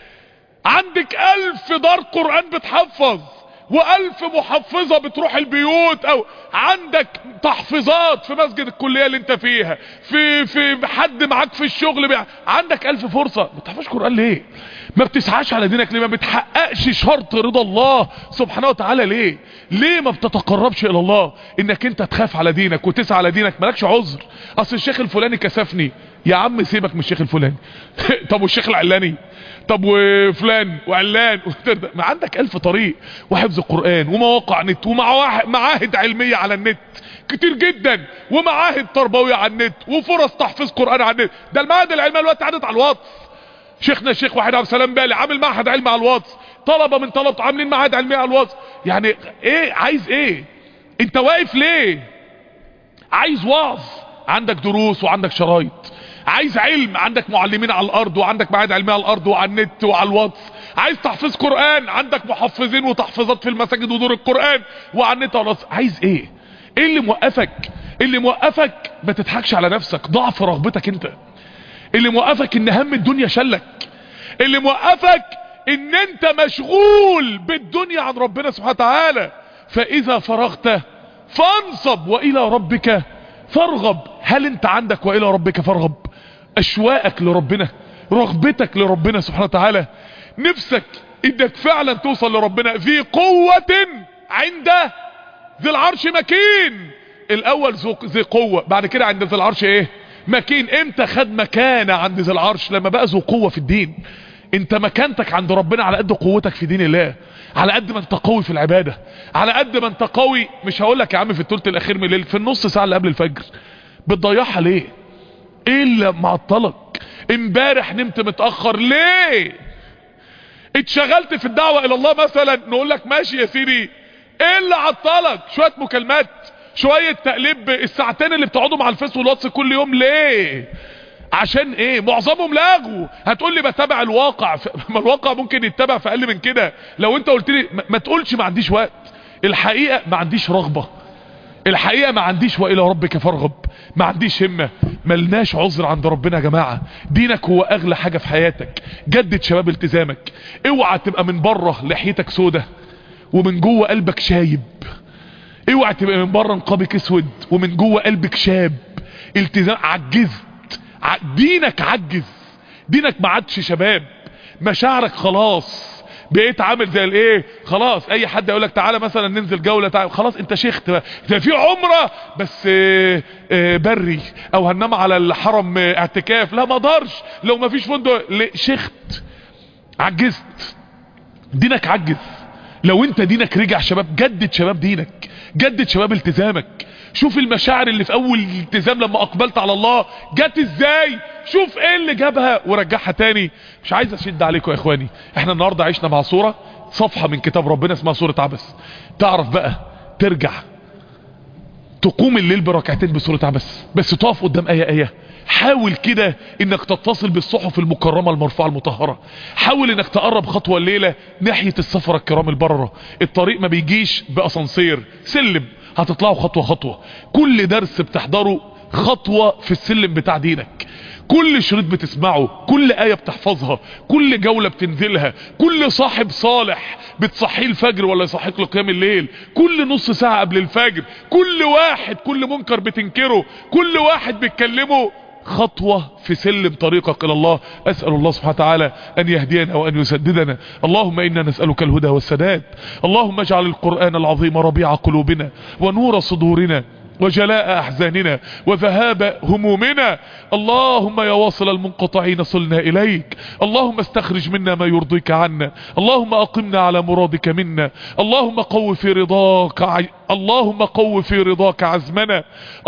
عندك الف دار قرآن بتحفظ والف محفظة بتروح البيوت او عندك تحفيظات في مسجد الكلية اللي انت فيها في في حد معاك في الشغل بيع. عندك الف فرصة ما بتحفظش قرآن ليه ما بتسعاش على دينك ليه ما بتحققش شرط رضا الله سبحانه وتعالى ليه ليه ما بتتقربش الى الله انك انت تخاف على دينك وتسعى على دينك مالكش عذر اصل الشيخ الفلاني كسفني يا عم سيبك من الشيخ الفلاني طب والشيخ العلاني طب وفلان وعلان ما عندك الف طريق وحفظ القرآن ومواقع نت ومعاهد علمية على النت كتير جدا ومعاهد تربوية على النت وفرص تحفيظ قرآن على النت ده المعاهد العلمية الوقت عدت على الواتس شيخنا الشيخ واحد عبد السلام بالي عامل معهد علمي على الواتس طلبة من طلبة عاملين معهد علمية على الواتس يعني ايه عايز ايه انت واقف ليه عايز وعظ عندك دروس وعندك شرايط عايز علم عندك معلمين على الارض وعندك معاهد علميه على الارض وعلى النت وعلى الواتس عايز تحفيظ قران عندك محفظين وتحفيظات في المساجد ودور القران وعلى النت والواتس عايز ايه ايه اللي موقفك اللي موقفك ما تضحكش على نفسك ضعف رغبتك انت اللي موقفك ان هم الدنيا شلك اللي موقفك ان انت مشغول بالدنيا عن ربنا سبحانه وتعالى فاذا فرغت فانصب والى ربك فارغب هل انت عندك والى ربك فارغب اشواقك لربنا رغبتك لربنا سبحانه وتعالى نفسك انك فعلا توصل لربنا ذي قوة عند ذي العرش مكين الاول ذي قوة بعد كده عند ذي العرش ايه مكين امتى خد مكانة عند ذي العرش لما بقى ذو قوة في الدين انت مكانتك عند ربنا على قد قوتك في دين الله على قد ما انت قوي في العبادة على قد ما انت قوي مش هقول لك يا عم في الثلث الاخير من الليل في النص ساعة اللي قبل الفجر بتضيعها ليه ايه اللي معطلك امبارح نمت متأخر ليه اتشغلت في الدعوة الى الله مثلا نقول لك ماشي يا سيدي ايه اللي عطلك شوية مكالمات شوية تقليب الساعتين اللي بتقعدوا مع الفيس والواتس كل يوم ليه عشان ايه معظمهم لاغوا هتقول لي بتابع الواقع ف... ما الواقع ممكن يتبع في اقل من كده لو انت قلت لي ما, ما تقولش ما عنديش وقت الحقيقة ما عنديش رغبة الحقيقة ما عنديش وإلى ربك فارغب ما عنديش همة ملناش عذر عند ربنا يا جماعة دينك هو أغلى حاجة في حياتك جدد شباب التزامك اوعى تبقى من بره لحيتك سودة ومن جوه قلبك شايب اوعى تبقى من بره نقابك اسود ومن جوه قلبك شاب التزام عجزت ع... دينك عجز دينك ما عادش شباب مشاعرك خلاص بقيت عامل زي الايه خلاص اي حد يقول لك تعالى مثلا ننزل جوله تعالى خلاص انت شيخت بقى ده في عمره بس اه اه بري او هننام على الحرم اه اعتكاف لا ما اقدرش لو ما فيش فندق شيخت عجزت دينك عجز لو انت دينك رجع شباب جدد شباب دينك جدد شباب التزامك شوف المشاعر اللي في اول الالتزام لما اقبلت على الله جت ازاي شوف ايه اللي جابها ورجعها تاني مش عايز اشد عليكم يا اخواني احنا النهاردة عشنا مع صورة صفحة من كتاب ربنا اسمها صورة عبس تعرف بقى ترجع تقوم الليل بركعتين بصورة عبس بس تقف قدام ايه ايه حاول كده انك تتصل بالصحف المكرمة المرفوعة المطهرة حاول انك تقرب خطوة الليلة ناحية السفرة الكرام البررة الطريق ما بيجيش باسانسير سلم هتطلعوا خطوة خطوة كل درس بتحضره خطوة في السلم بتاع دينك كل شريط بتسمعه كل آية بتحفظها كل جولة بتنزلها كل صاحب صالح بتصحيه الفجر ولا يصحيك لقيام الليل كل نص ساعة قبل الفجر كل واحد كل منكر بتنكره كل واحد بتكلمه خطوة في سلم طريقك إلى الله أسأل الله سبحانه وتعالى أن يهدينا وأن يسددنا اللهم إنا نسألك الهدى والسداد اللهم اجعل القرآن العظيم ربيع قلوبنا ونور صدورنا وجلاء أحزاننا وذهاب همومنا اللهم يا واصل المنقطعين صلنا إليك اللهم استخرج منا ما يرضيك عنا اللهم أقمنا على مرادك منا اللهم قو في رضاك ع... اللهم قو في رضاك عزمنا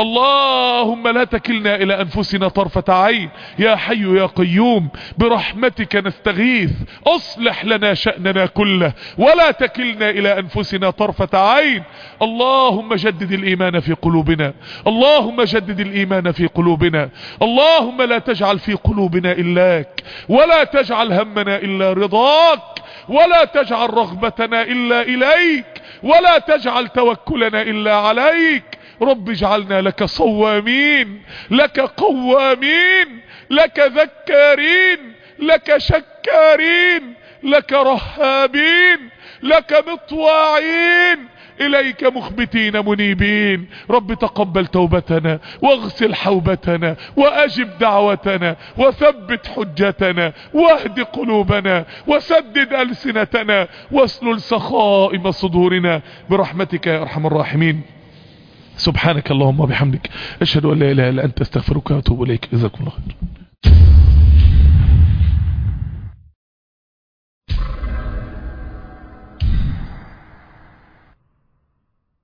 اللهم لا تكلنا إلى أنفسنا طرفة عين يا حي يا قيوم برحمتك نستغيث أصلح لنا شأننا كله ولا تكلنا إلى أنفسنا طرفة عين اللهم جدد الإيمان في قلوبنا اللهم جدد الإيمان في قلوبنا اللهم لا تجعل في قلوبنا إلاك ولا تجعل همنا إلا رضاك ولا تجعل رغبتنا إلا إليك ولا تجعل توكلنا إلا عليك رب اجعلنا لك صوامين لك قوامين لك ذكارين لك شكارين لك رهابين لك مطواعين إليك مخبتين منيبين رب تقبل توبتنا واغسل حوبتنا وأجب دعوتنا وثبت حجتنا واهد قلوبنا وسدد ألسنتنا واسلل سخائم صدورنا برحمتك يا أرحم الراحمين سبحانك اللهم وبحمدك أشهد أن لا إله إلا أنت استغفرك وأتوب إليك جزاكم الله خير